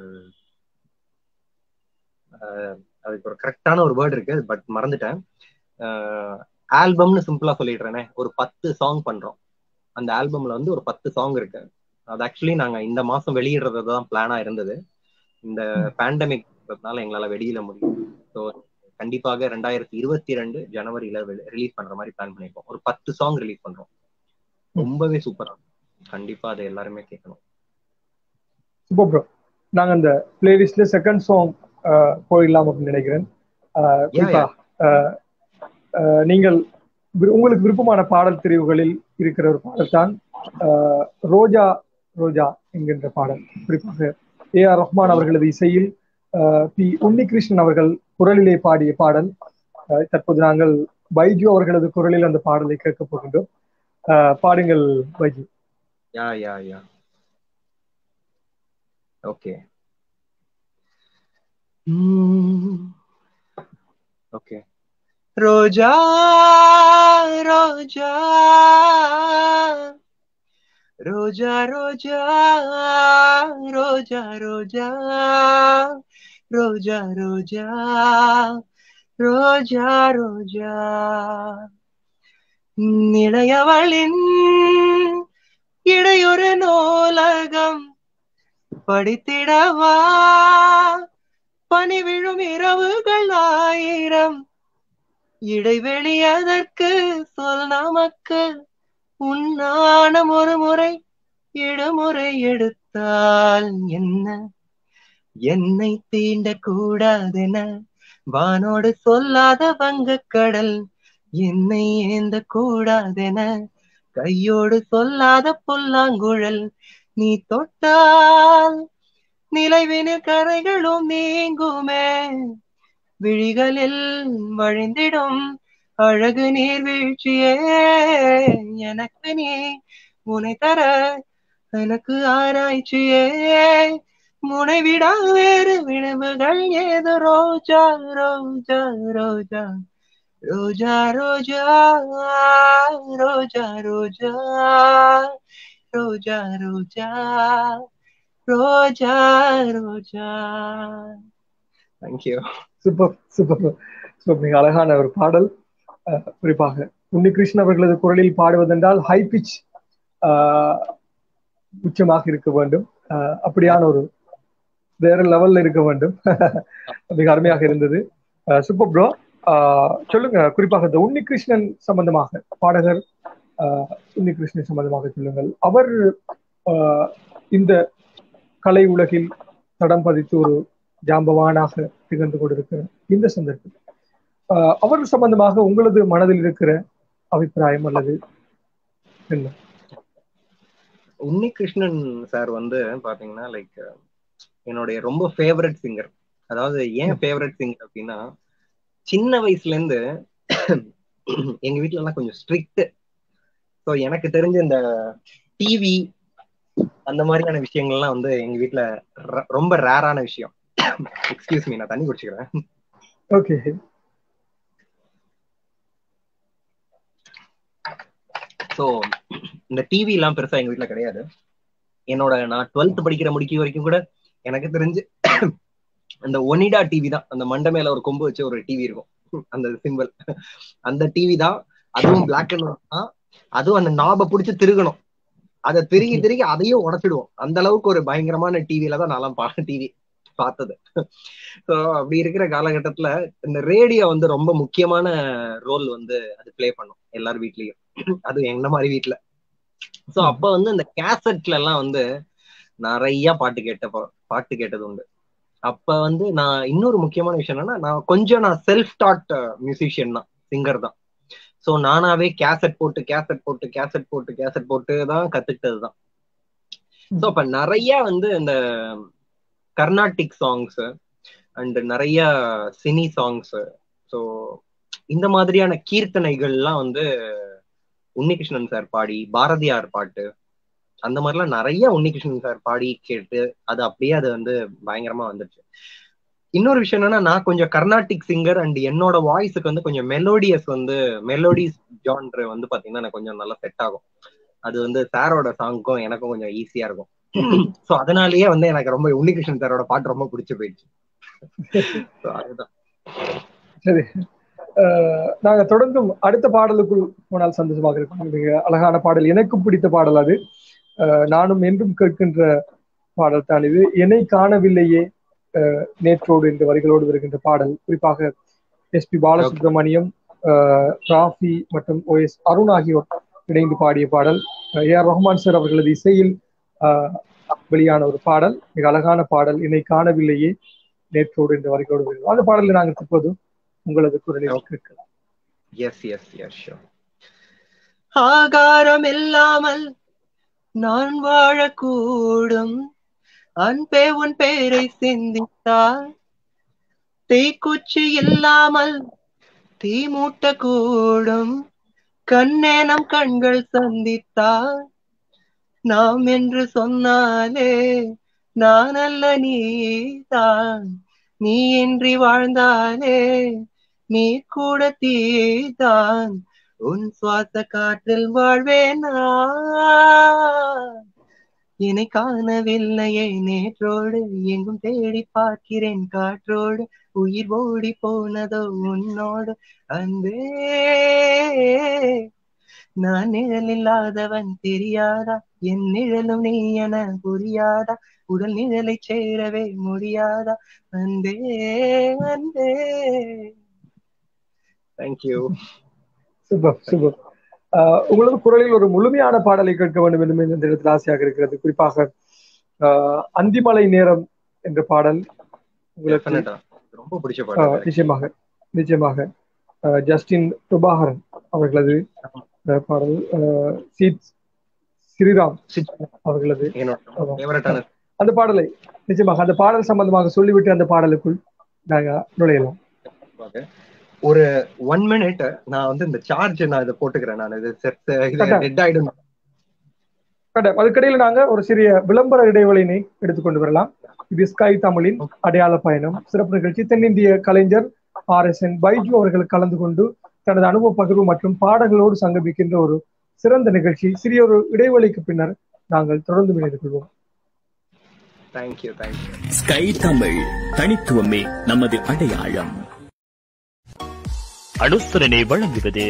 அஹ், அதுக்கு ஒரு கரெக்டான ஒரு வேர்டு இருக்கு பட் மறந்துட்டேன் ஆல்பம்னு சிம்பிளா சொல்லிடுறேனே ஒரு பத்து சாங் பண்றோம் அந்த ஆல்பம்ல வந்து ஒரு பத்து சாங் இருக்கு அது ஆக்சுவலி நாங்க இந்த மாசம் வெளியிடுறது தான் பிளானா இருந்தது இந்த பேண்டமிக்னால எங்களால வெளியிட முடியும் ஸோ கண்டிப்பாக ரெண்டாயிரத்தி இருபத்தி ரெண்டு ஜனவரியில ரிலீஸ் பண்ற மாதிரி பிளான் பண்ணிருக்கோம் ஒரு பத்து சாங் ரிலீஸ் பண்றோம் ரொம்பவே சூப்பரா கண்டிப்பா அதை எல்லாருமே கேட்கணும் சூப்பர் ப்ரோ நாங்க அந்த பிளேலிஸ்ட்ல செகண்ட் சாங் போயிடலாம் அப்படின்னு நினைக்கிறேன் அஹ், குறிப்பா அஹ், அஹ், நீங்கள் விரு- உங்களுக்கு விருப்பமான பாடல் தெரிவுகளில் இருக்கிற ஒரு பாடல் தான் அஹ், ரோஜா ரோஜா என்கின்ற பாடல் குறிப்பாக ஏ ஆர் ரஹ்மான் அவர்களது இசையில் அஹ், பி உன்னிகிருஷ்ணன் அவர்கள் குரலிலே பாடிய பாடல் அஹ், தற்போது நாங்கள் பைஜு அவர்களது குரலில் அந்த பாடலை கேட்கப் போகின்றோம் அஹ், பாடுங்கள் Baiju yeah yeah yeah okay okay ரோஜா ரோஜா ரோஜா ரோஜா ரோஜா ரோஜா ரோஜா ரோஜா ரோஜா ரோஜா இளையவளின் இடையொரு நூலகம் படித்திடவா பனி விழும் இரவுகள் ஆயிரம் இடைவெளி அதற்கு சொல் நமக்கு உன்னானம் ஒரு முறை இடுமுறை எடுத்தால் என்ன என்னை தீண்ட கூடாதென வானோடு சொல்லாத வங்கக் கடல் என்னை ஏந்த கூடாதென கையோடு சொல்லாத புல்லாங்குழல் நீ தொட்டால் நிலைவினில் கரைகளும் நீங்குமே விழிகளில் வழிந்திடும் அழகு நீர்வீழ்ச்சியே எனக்கு நீ முனை தர எனக்கு ஆராய்ச்சியே முனைவிடா வேறு விளைவுகள் ஏதோ ரோஜா ரோஜா ரோஜா ரோஜா ரோஜா ரோஜா ரோஜா ரோஜா ரோஜா ரோஜா ரோஜா தேங்க்யூ சூப்பர் சூப்பர் சூப்பர் மிக அழகான ஒரு பாடல் அஹ், குறிப்பாக உன்னிகிருஷ்ணன் அவர்களது குரலில் பாடுவதென்றால் ஹை பிச் உச்சமாக இருக்க வேண்டும் அஹ், அப்படியான ஒரு வேற லெவல்ல இருக்க வேண்டும் மிக அருமையாக இருந்தது சூப்பர் ப்ரோ சொல்லுங்க குறிப்பாக இந்த உன்னிகிருஷ்ணன் சம்பந்தமாக பாடகர் அஹ், உன்னிகிருஷ்ணன் சம்பந்தமாக சொல்லுங்கள் அவர் அஹ், இந்த கலை உலகில் தடம் பதித்து ஒரு ஜாம்பவானாக திகழ்ந்து கொண்டிருக்கிற இந்த சந்தர்ப்பம் ஆஹ் அவர் சம்பந்தமாக உங்களது மனதில் இருக்கிற அபிப்பிராயம் அல்லது என்ன உன்னிகிருஷ்ணன் சார் வந்து பாத்தீங்கன்னா லைக் என்னுடைய ரொம்ப ஃபேவரட் சிங்கர் அதாவது ஏன் ஃபேவரட் சிங்கர் அப்படின்னா சின்ன வயசுல இருந்து எங்க வீட்ல எல்லாம் கொஞ்சம் ஸ்ட்ரிக்ட் ஸோ எனக்கு தெரிஞ்ச இந்த டிவி அந்த மாதிரியான விஷயங்கள்லாம் வந்து எங்க வீட்ல ர- ரொம்ப ரேரான விஷயம் எக்ஸ்கியூஸ் மீ நான் தண்ணி குடிச்சுக்கிறேன் ஓகே ஸோ இந்த டிவி எல்லாம் பெருசா எங்க வீட்ல கிடையாது என்னோட நான் டுவெல்த் படிக்கிற முடிக்க வரைக்கும் கூட எனக்கு தெரிஞ்சு அந்த ஒனிடா டிவி தான் அந்த மண்டை மேல ஒரு கொம்பு வச்சு ஒரு டிவி இருக்கும் அந்த சிம்பிள் அந்த டிவி தான் அதுவும் பிளாக் அண்ட் ஒயிட் தான் அதுவும் அந்த நாபை பிடிச்சி திருகணும் அதை திருகி திருகி அதையும் உடச்சிடுவோம் அந்த அளவுக்கு ஒரு பயங்கரமான டிவில தான் நான்லாம் பா டிவி பார்த்தது ஸோ அப்படி இருக்கிற காலகட்டத்துல இந்த ரேடியோ வந்து ரொம்ப முக்கியமான ரோல் வந்து அது ப்ளே பண்ணும் எல்லார் வீட்லயும் அது என்ன மாதிரி வீட்ல ஸோ அப்ப வந்து இந்த கேசட்ல எல்லாம் வந்து நிறைய பாட்டு கேட்ட பா- பாட்டு கேட்டது உண்டு அப்ப வந்து நான் இன்னொரு முக்கியமான விஷயம் என்னன்னா நான் கொஞ்சம் நான் செல்ஃப் டாட் மியூசிஷியன் தான் சிங்கர் தான் ஸோ நானாவே கேசட் போட்டு கேசட் போட்டு கேசட் போட்டு கேசட் போட்டு தான் கத்துக்கிட்டது தான் ஸோ அப்ப நிறைய வந்து இந்த கர்நாடிக் சாங்ஸ் அண்ட் நிறைய சினி சாங்ஸ் ஸோ இந்த மாதிரியான கீர்த்தனைகள்லாம் வந்து உன்னிகிருஷ்ணன் சார் பாடி பாரதியார் பாட்டு அந்த மாதிரிலாம் நிறைய உன்னிகிருஷ்ணன் சார் பாடி கேட்டு அது அப்படியே அது வந்து பயங்கரமா வந்துருச்சு இன்னொரு விஷயம் என்னன்னா நான் கொஞ்சம் கர்நாடிக் சிங்கர் அண்ட் என்னோட வாய்ஸுக்கு வந்து கொஞ்சம் மெலோடியஸ் வந்து மெலோடிஸ் ஜான்ரு வந்து பாத்தீங்கன்னா எனக்கு கொஞ்சம் நல்லா செட் ஆகும் அது வந்து சாரோட சாங்க்கும் எனக்கும் கொஞ்சம் ஈஸியா இருக்கும் சோ அதனாலயே வந்து எனக்கு ரொம்ப உன்னிகிருஷ்ணன் சாரோட பாட்டு ரொம்ப பிடிச்சு போயிடுச்சு So, அதுதான் சரி அஹ் நாங்க தொடர்ந்தும் அடுத்த பாடலுக்குள் போனால் சந்தோஷமாக இருக்கும் மிக அழகான பாடல் எனக்கும் பிடித்த பாடல் அது அஹ் நானும் என்றும் கேட்கின்ற பாடல் தான் இது என்னை காணவில்லையே அஹ் நேற்றோடு என்ற வரிகளோடு வருகின்ற பாடல் குறிப்பாக எஸ் பி பாலசுப்ரமணியம் அஹ் ராஃபி மற்றும் ஓ எஸ் அருண் ஆகியோர் இணைந்து பாடிய பாடல் ஏ ஆர் ரஹ்மான் சார் அவர்களது இசையில் அஹ் வெளியான ஒரு பாடல் மிக அழகான பாடல் என்னை காணவில்லையே நேற்றோடு என்ற வரிகளோடு வருகிறது அந்த பாடலை நாங்கள் தற்போது உங்களது குரலில் கேட்கலாம் எஸ் எஸ் எஸ் ஆகாரம் இல்லாமல் நான் வாழக்கூடும் அன்பே உன் பேரை சிந்தித்தால் தீக்குச்சி இல்லாமல் தீ மூட்ட கூடும் கண்ணே நம் கண்கள் சந்தித்தால் நாம் என்று சொன்னாலே நான் அல்ல நீதான் நீ இன்றி வாழ்ந்தாலே நீ கூட தீதான் உன் சுவாச காற்றில் வாழ்வேன் நான். என்னை காணவில்லையே நேற்றோடு எங்கும் தேடி பார்க்கிறேன் காற்றோடு உயிர் ஓடி போனதோ உன்னோடு அன்பே நான் நிழல் இல்லாதவன் தெரியாதா என் நிழலும் நீ என புரியாதா உடல் நிழலை சேரவே முடியாதா அன்பே அன்பே தேங்க்யூ சூப்பர் சூப்பர் ஆஹ் உங்களது குரலில் ஒரு முழுமையான பாடலை கேட்க வேண்டும் என்று இந்த இடத்தில் ஆசையாக இருக்கிறது குறிப்பாக ஆஹ் அந்திமலை நேரம் என்ற பாடல் உங்களுக்கு Definite ஆ. ரொம்ப பிடிச்ச ஆஹ் பாடம் நிச்சயமாக நிச்சயமாக ஆஹ் ஜஸ்டின் பிரபாகரன் அவர்களது ஆஹ் பாடல் ஆஹ் சீத் ஸ்ரீராம் அவர்களது என்னோட ஆமா. ஃபேவரட்டான அந்த பாடலை நிச்சயமாக அந்த பாடல் சம்பந்தமாக சொல்லிவிட்டு அந்த பாடலுக்குள் நாங்க நுழையலாம் ஒரு ஒன் மினிட் நான் வந்து இந்த சார்ஜ் நான் இதை போட்டுக்கிறேன் நான் இது செட் இது அதான். டெட் ஆயிடும் கரெக்ட். அதுக்கிடையில் நாங்க ஒரு சிறிய விளம்பர இடைவெளியினை எடுத்துக்கொண்டு வரலாம் இது ஸ்கை தமிழின் அடையாள பயணம் சிறப்பு நிகழ்ச்சி தென்னிந்திய கலைஞர் ஆர் எஸ் என் பைஜு அவர்கள் கலந்து கொண்டு தனது அனுபவ பகிர்வு மற்றும் பாடல்களோடு சங்கமிக்கின்ற ஒரு சிறந்த நிகழ்ச்சி சிறிய ஒரு இடைவெளிக்கு பின்னர் நாங்கள் தொடர்ந்து இணைந்து கொள்வோம் தேங்க்யூ தேங்க்யூ ஸ்கை தமிழ் தனித்துவமே நமது அடையாளம் அனுசரணை வழங்குவது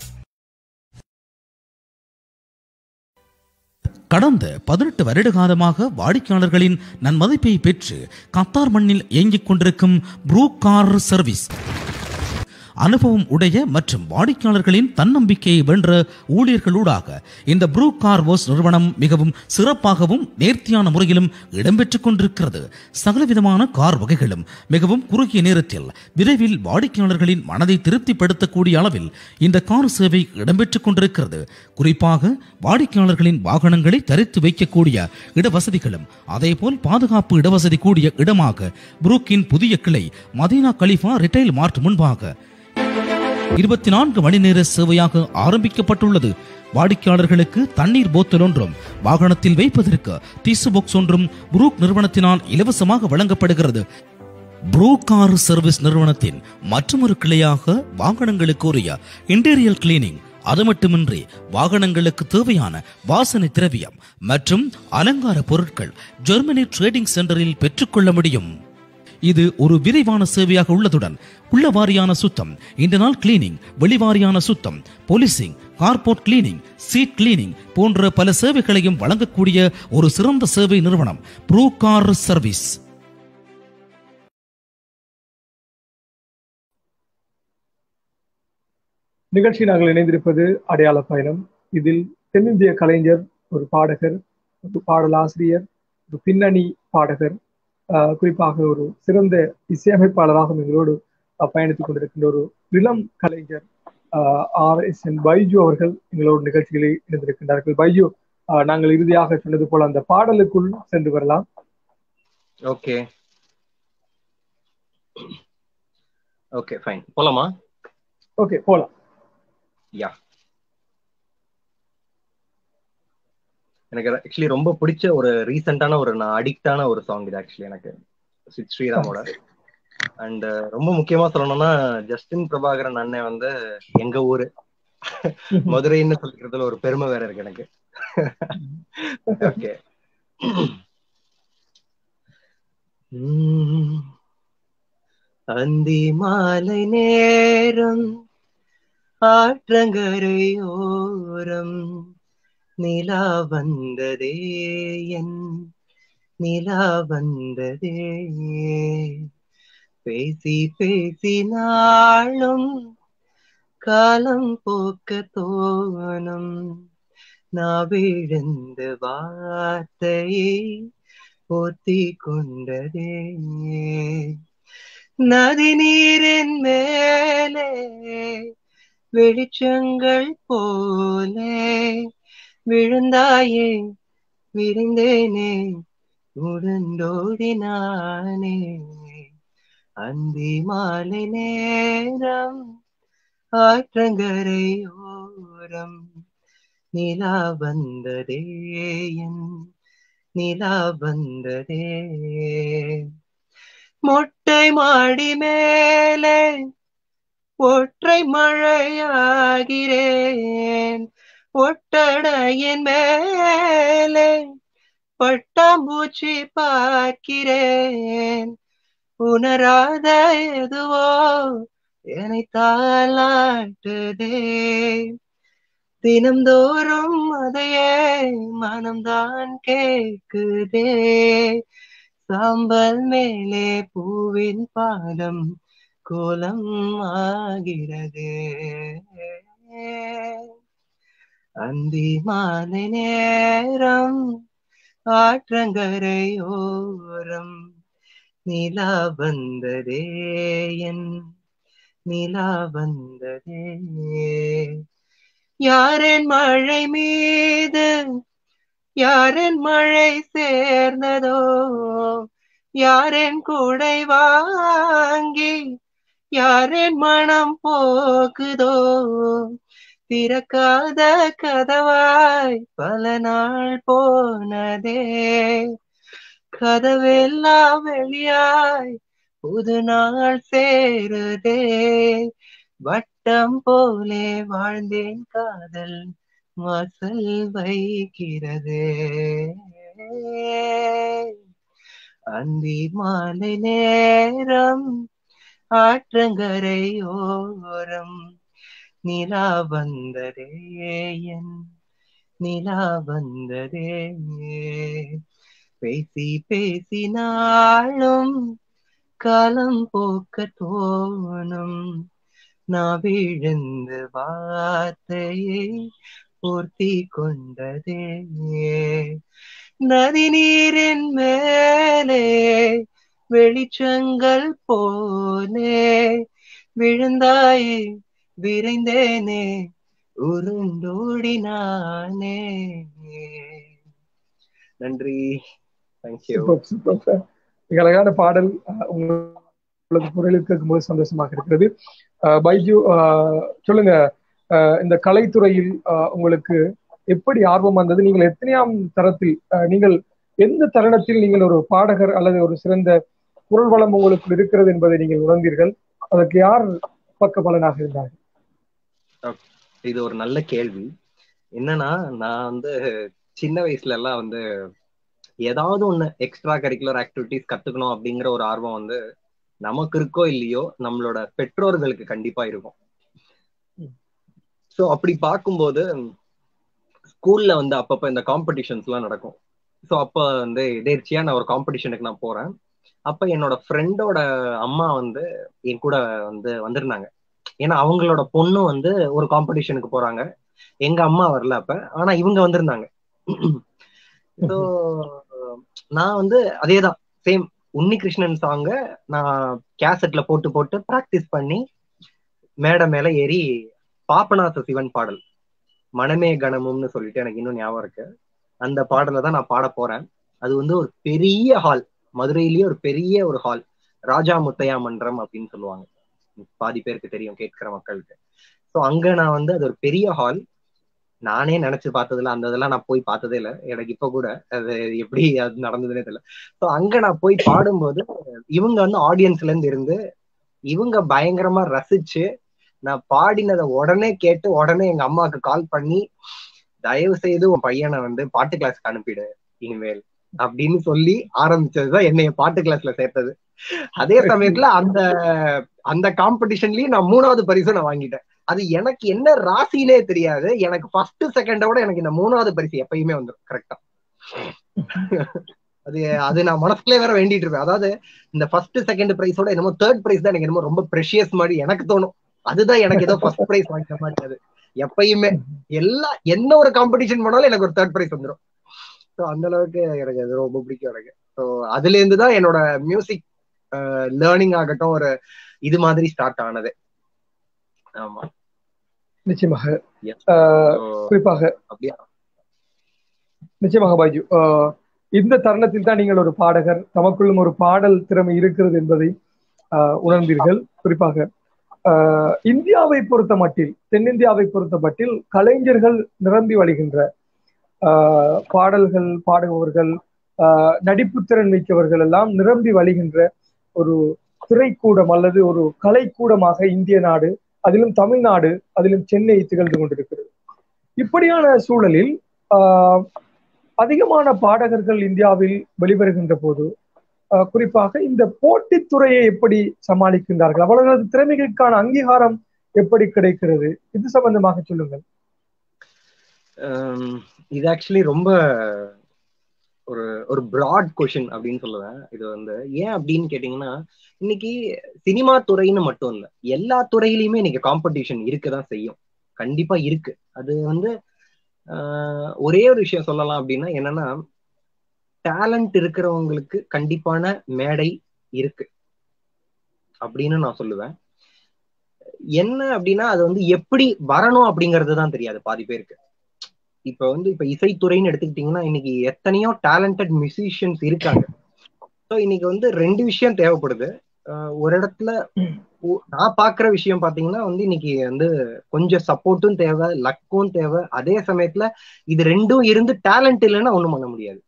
கடந்த பதினெட்டு வருட காலமாக வாடிக்கையாளர்களின் நன்மதிப்பை பெற்று கத்தார் மண்ணில் இயங்கிக் கொண்டிருக்கும் ப்ரூ கார் சர்வீஸ் அனுபவம் உடைய மற்றும் வாடிக்கையாளர்களின் தன்னம்பிக்கையை வென்ற ஊழியர்களூடாக இந்த ப்ரூ கார் வாஷ் நிறுவனம் மிகவும் சிறப்பாகவும் நேர்த்தியான முறையிலும் இடம்பெற்றுக் கொண்டிருக்கிறது சகலவிதமான கார் வகைகளும் மிகவும் குறுகிய நேரத்தில் விரைவில் வாடிக்கையாளர்களின் மனதை திருப்திப்படுத்தக்கூடிய அளவில் இந்த கார் சேவை இடம்பெற்றுக் கொண்டிருக்கிறது குறிப்பாக வாடிக்கையாளர்களின் வாகனங்களை தரித்து வைக்கக்கூடிய இடவசதிகளும் அதேபோல் பாதுகாப்பு இடவசதி கூடிய இடமாக புரூக்கின் புதிய கிளை மதீனா கலிஃபா ரிட்டைல் மார்ட் முன்பாக இருபத்தி நான்கு மணி நேர சேவையாக ஆரம்பிக்கப்பட்டுள்ளது வாடிக்கையாளர்களுக்கு தண்ணீர் போத்தல் ஒன்றும் வாகனத்தில் வைப்பதற்கு டிசு பாக்ஸ் ஒன்றும் புரூக் நிறுவனத்தினால் இலவசமாக வழங்கப்படுகிறது ப்ரூ கார் சர்வீஸ் நிறுவனத்தின் மற்றொரு கிளையாக வாகனங்களுக்கு உரிய இன்டீரியல் கிளீனிங் அது மட்டுமின்றி வாகனங்களுக்கு தேவையான வாசனை திரவியம் மற்றும் அலங்கார பொருட்கள் ஜெர்மனி ட்ரேடிங் சென்டரில் பெற்றுக்கொள்ள முடியும் இது ஒரு விரைவான சேவையாக உள்ளதுடன் உள்ள வாரியான சுத்தம் இந்த நாள் கிளீனிங் வெளிவாரியான சுத்தம் polishing carport cleaning seat cleaning போன்ற பல சேவைகளையும் வழங்கக்கூடிய ஒரு சிறந்த சேவை நிறுவனம் ப்ரூ கார் சர்வீஸ் நிகழ்ச்சி நாங்கள் இணைந்திருப்பது அடையாள பயணம் இதில் தென்னிந்திய கலைஞர் ஒரு பாடகர் ஒரு பாடலாசிரியர் ஒரு பின்னணி பாடகர் ஆஹ் குறிப்பாக ஒரு சிறந்த இசையமைப்பாளராக எங்களோடு ஆஹ் பயணித்துக் கொண்டிருக்கின்ற ஒரு இளம் கலைஞர் ஆர் எஸ் என் பைஜு அவர்கள் எங்களோடு நிகழ்ச்சிகளில் இணைந்திருக்கின்றார்கள் பைஜு ஆஹ் நாங்கள் இறுதியாக சொன்னது போல அந்த பாடலுக்குள் சென்று வரலாம் ஓகே ஓகே ஃபைன் போலாமா ஓகே போலாம் யா எனக்கு ஆக்சுவலி ரொம்ப பிடிச்ச ஒரு ரீசெண்டான ஒரு நான் அடிக்டான ஒரு சாங் இது ஆக்சுவலி எனக்கு சித் ஸ்ரீராமோட அண்ட் ரொம்ப முக்கியமா சொல்லணும்னா ஜஸ்டின் பிரபாகரன் அண்ணன் வந்து எங்க ஊரு மதுரைன்னு சொல்லிக்கிறதுல ஒரு பெருமை வேற இருக்கு எனக்கு ஓகே அந்தி மாலை நேரம் ஆற்றங்கரையோரம் நிலா வந்ததே என் நிலா வந்ததே பேசி பேசி நாளும் காலம் போக்க தோணும் நான் விழுந்த வார்த்தையை போத்தி கொண்டதே நதி நீரின் மேலே வெளிச்சங்கள் போலே விழுந்தாயே விழுந்தேனே உடந்தோடினானே அந்தி மாலை நேரம் ஆற்றங்கரை ஓரம் நிலா வந்ததே என் நிலா வந்ததே மொட்டை மாடி மேலே ஒற்றை மழையாகிறேன் ஒட்டடையின் மேலே பட்டாம்பூச்சி பார்க்கிறேன் உணராத எதுவோ என்னை தாளாட்டுதே தினம்தோறும் அதையே மனம்தான் கேக்குதே சாம்பல் மேலே பூவின் பாதம் கோலம் ஆகிறது அந்தி மாலை நேரம் ஆற்றங்கரை ஓரம் நிலா வந்ததே என் நிலா வந்ததே யாரின் மழை மீது யாரின் மழை சேர்ந்ததோ யாரின் கூடை வாங்கி யாரின் மனம் போக்குதோ திறக்காத கதவாய் பல நாள் போனதே கதவெல்லாம் வெளியாய் புது நாள் சேருதே வட்டம் போலே வாழ்ந்தேன் காதல் வாசல் வைக்கிறது அந்தி மாலை நேரம் ஆற்றங்கரை ஓரம் நிலா வந்ததே என் நிலா வந்ததே பேசி பேசினாலும் காலம் போக்க தோணும் நான் விழுந்து வார்த்தையை பூர்த்தி கொண்டதே நதி நீரின் மேலே வெளிச்சங்கள் போனே விழுந்தாயே விரைந்தேனே உருண்டோடினானே நன்றி தேங்க்யூ சூப்பர் சூப்பர் சார் மிக அழகான பாடல் அஹ், உங்களுக்கு குரலில் கேட்கும்போது சந்தோஷமாக இருக்கிறது அஹ், பைஜு அஹ், சொல்லுங்க அஹ், இந்த கலைத்துறையில் அஹ், உங்களுக்கு எப்படி ஆர்வம் வந்தது நீங்கள் எத்தனையாம் தரத்தில் அஹ், நீங்கள் எந்த தருணத்தில் நீங்கள் ஒரு பாடகர் அல்லது ஒரு சிறந்த குரல் வளம் உங்களுக்கு இருக்கிறது என்பதை நீங்கள் உணர்ந்தீர்கள் அதற்கு யார் பக்க பலனாக இருந்தார் இது ஒரு நல்ல கேள்வி என்னன்னா நான் வந்து சின்ன வயசுல எல்லாம் வந்து ஏதாவது ஒண்ணு எக்ஸ்ட்ரா கரிக்குலர் ஆக்டிவிட்டிஸ் கத்துக்கணும் அப்படிங்கிற ஒரு ஆர்வம் வந்து நமக்கு இருக்கோ இல்லையோ நம்மளோட பெற்றோர்களுக்கு கண்டிப்பா இருக்கும் சோ அப்படி பார்க்கும்போது ஸ்கூல்ல வந்து அப்பப்ப இந்த காம்படிஷன்ஸ் எல்லாம் நடக்கும் சோ அப்ப வந்து எதேர்ச்சியா நான் ஒரு காம்படிஷனுக்கு நான் போறேன் அப்ப என்னோட ஃப்ரெண்டோட அம்மா வந்து என் கூட வந்து வந்திருந்தாங்க ஏன்னா அவங்களோட பொண்ணு வந்து ஒரு காம்படிஷனுக்கு போறாங்க எங்க அம்மா வரல அப்ப ஆனா இவங்க வந்திருந்தாங்க ஸோ நான் வந்து அதேதான் சேம் உன்னிகிருஷ்ணன் சாங்க நான் கேசட்ல போட்டு போட்டு ப்ராக்டிஸ் பண்ணி மேடை மேல ஏறி பாப்பநாச சிவன் பாடல் மனமே கணமும்னு சொல்லிட்டு எனக்கு இன்னும் ஞாபகம் இருக்கு அந்த பாடலை தான் நான் பாட போறேன் அது வந்து ஒரு பெரிய ஹால் மதுரையிலேயே ஒரு பெரிய ஒரு ஹால் ராஜா முத்தையா மன்றம் அப்படின்னு சொல்லுவாங்க பாதி பேருக்கு தெரியும் கேட்கிற மக்களுக்கு ஸோ அங்க நான் வந்து அது ஒரு பெரிய ஹால் நானே நினைச்சு பார்த்ததுல அந்த இதெல்லாம் நான் போய் பார்த்ததே இல்லை எனக்கு இப்ப கூட அது எப்படி அது நடந்ததுன்னே தெரியல ஸோ அங்க நான் போய் பாடும்போது இவங்க வந்து ஆடியன்ஸ்ல இருந்து இருந்து இவங்க பயங்கரமா ரசிச்சு நான் பாடினதை உடனே கேட்டு உடனே எங்க அம்மாவுக்கு கால் பண்ணி தயவு செய்து உன் பையனை வந்து பாட்டு கிளாஸ்க்கு அனுப்பிடு இனிமேல் அப்படின்னு சொல்லி ஆரம்பிச்சதுதான் என்னைய பாட்டு கிளாஸ்ல சேர்த்தது அதே சமயத்துல அந்த அந்த காம்படிஷன்லயும் நான் மூணாவது பரிசு நான் வாங்கிட்டேன் அது எனக்கு என்ன ராசினே தெரியாது எனக்கு ஃபர்ஸ்ட் செகண்டோட எனக்கு இந்த மூணாவது பரிசு எப்பயுமே வந்துடும் கரெக்டா அது அது நான் மனசுக்குள்ளே வேற வேண்டிட்டு இருப்பேன் அதாவது இந்த ஃபர்ஸ்ட் செகண்ட் பிரைஸோட என்னமோ தேர்ட் பிரைஸ் தான் எனக்கு என்னமோ ரொம்ப ப்ரெஷியஸ் மாதிரி எனக்கு தோணும் அதுதான் எனக்கு ஏதோ ஃபர்ஸ்ட் பிரைஸ் வாங்கிற மாதிரி அது எப்பயுமே எல்லா என்ன ஒரு காம்படிஷன் பண்ணாலும் எனக்கு ஒரு தேர்ட் பிரைஸ் வந்துடும் ஸோ அந்த அளவுக்கு எனக்கு அது ரொம்ப பிடிக்கும் எனக்கு ஸோ அதுல இருந்து தான் என்னோட மியூசிக் லேர்னிங் ஆகட்டும் ஒரு இது மாதிரி ஸ்டார்ட் ஆனது ஆமா நிச்சயமாக Yes. ஆஹ் So, குறிப்பாக அப்படியா நிச்சயமாக பாய்ஜு ஆஹ் இந்த தருணத்தில் தான் நீங்கள் ஒரு பாடகர் தமக்குள்ளும் ஒரு பாடல் திறமை இருக்கிறது என்பதை ஆஹ், உணர்ந்தீர்கள் குறிப்பாக ஆஹ், இந்தியாவை பொறுத்த மட்டில் தென்னிந்தியாவை பொறுத்த மட்டில் கலைஞர்கள் நிரம்பி வழிகின்ற ஆஹ், பாடல்கள் பாடுபவர்கள் ஆஹ், நடிப்புத்திறன் மிக்கவர்கள் எல்லாம் நிரம்பி வழிகின்ற ஒரு திரைக்கூடம் அல்லது ஒரு கலைக்கூடமாக இந்திய நாடு அதிலும் தமிழ்நாடு அதிலும் சென்னை திகழ்ந்து கொண்டிருக்கிறது இப்படியான சூழலில் ஆஹ், அதிகமான பாடகர்கள் இந்தியாவில் வெளிவருகின்ற போது ஆஹ், குறிப்பாக இந்த போட்டித் துறையை எப்படி சமாளிக்கின்றார்கள் அவர்களது திறமைகளுக்கான அங்கீகாரம் எப்படி கிடைக்கிறது இது சம்பந்தமாக சொல்லுங்கள் Um, இது ஆக்சுவலி ரொம்ப ஒரு ஒரு பிராட் கொஷின் அப்படின்னு சொல்லுவேன் இது வந்து ஏன் அப்படின்னு கேட்டீங்கன்னா இன்னைக்கு சினிமா துறைன்னு மட்டும் இல்ல எல்லா துறையிலயுமே இன்னைக்கு காம்படிஷன் இருக்கதான் செய்யும் கண்டிப்பா இருக்கு அது வந்து ஆஹ், ஒரே ஒரு விஷயம் சொல்லலாம் அப்படின்னா என்னன்னா டேலண்ட் இருக்கிறவங்களுக்கு கண்டிப்பான மேடை இருக்கு அப்படின்னு நான் சொல்லுவேன் என்ன அப்படின்னா அது வந்து எப்படி வரணும் அப்படிங்கிறது தான் தெரியாது பாதி பேருக்கு இப்ப வந்து இப்ப இசைத்துறைன்னு எடுத்துக்கிட்டீங்கன்னா இன்னைக்கு எத்தனையோ டேலண்டட் மியூசிஷியன்ஸ் இருக்காங்க ஸோ இன்னைக்கு வந்து ரெண்டு விஷயம் தேவைப்படுது ஆஹ் ஒரு இடத்துல ஒ- நான் பாக்குற விஷயம் பாத்தீங்கன்னா வந்து இன்னைக்கு வந்து கொஞ்சம் சப்போர்ட்டும் தேவை லக்கும் தேவை அதே சமயத்துல இது ரெண்டும் இருந்து டேலண்ட் இல்லைன்னா ஒண்ணும் பண்ண முடியாது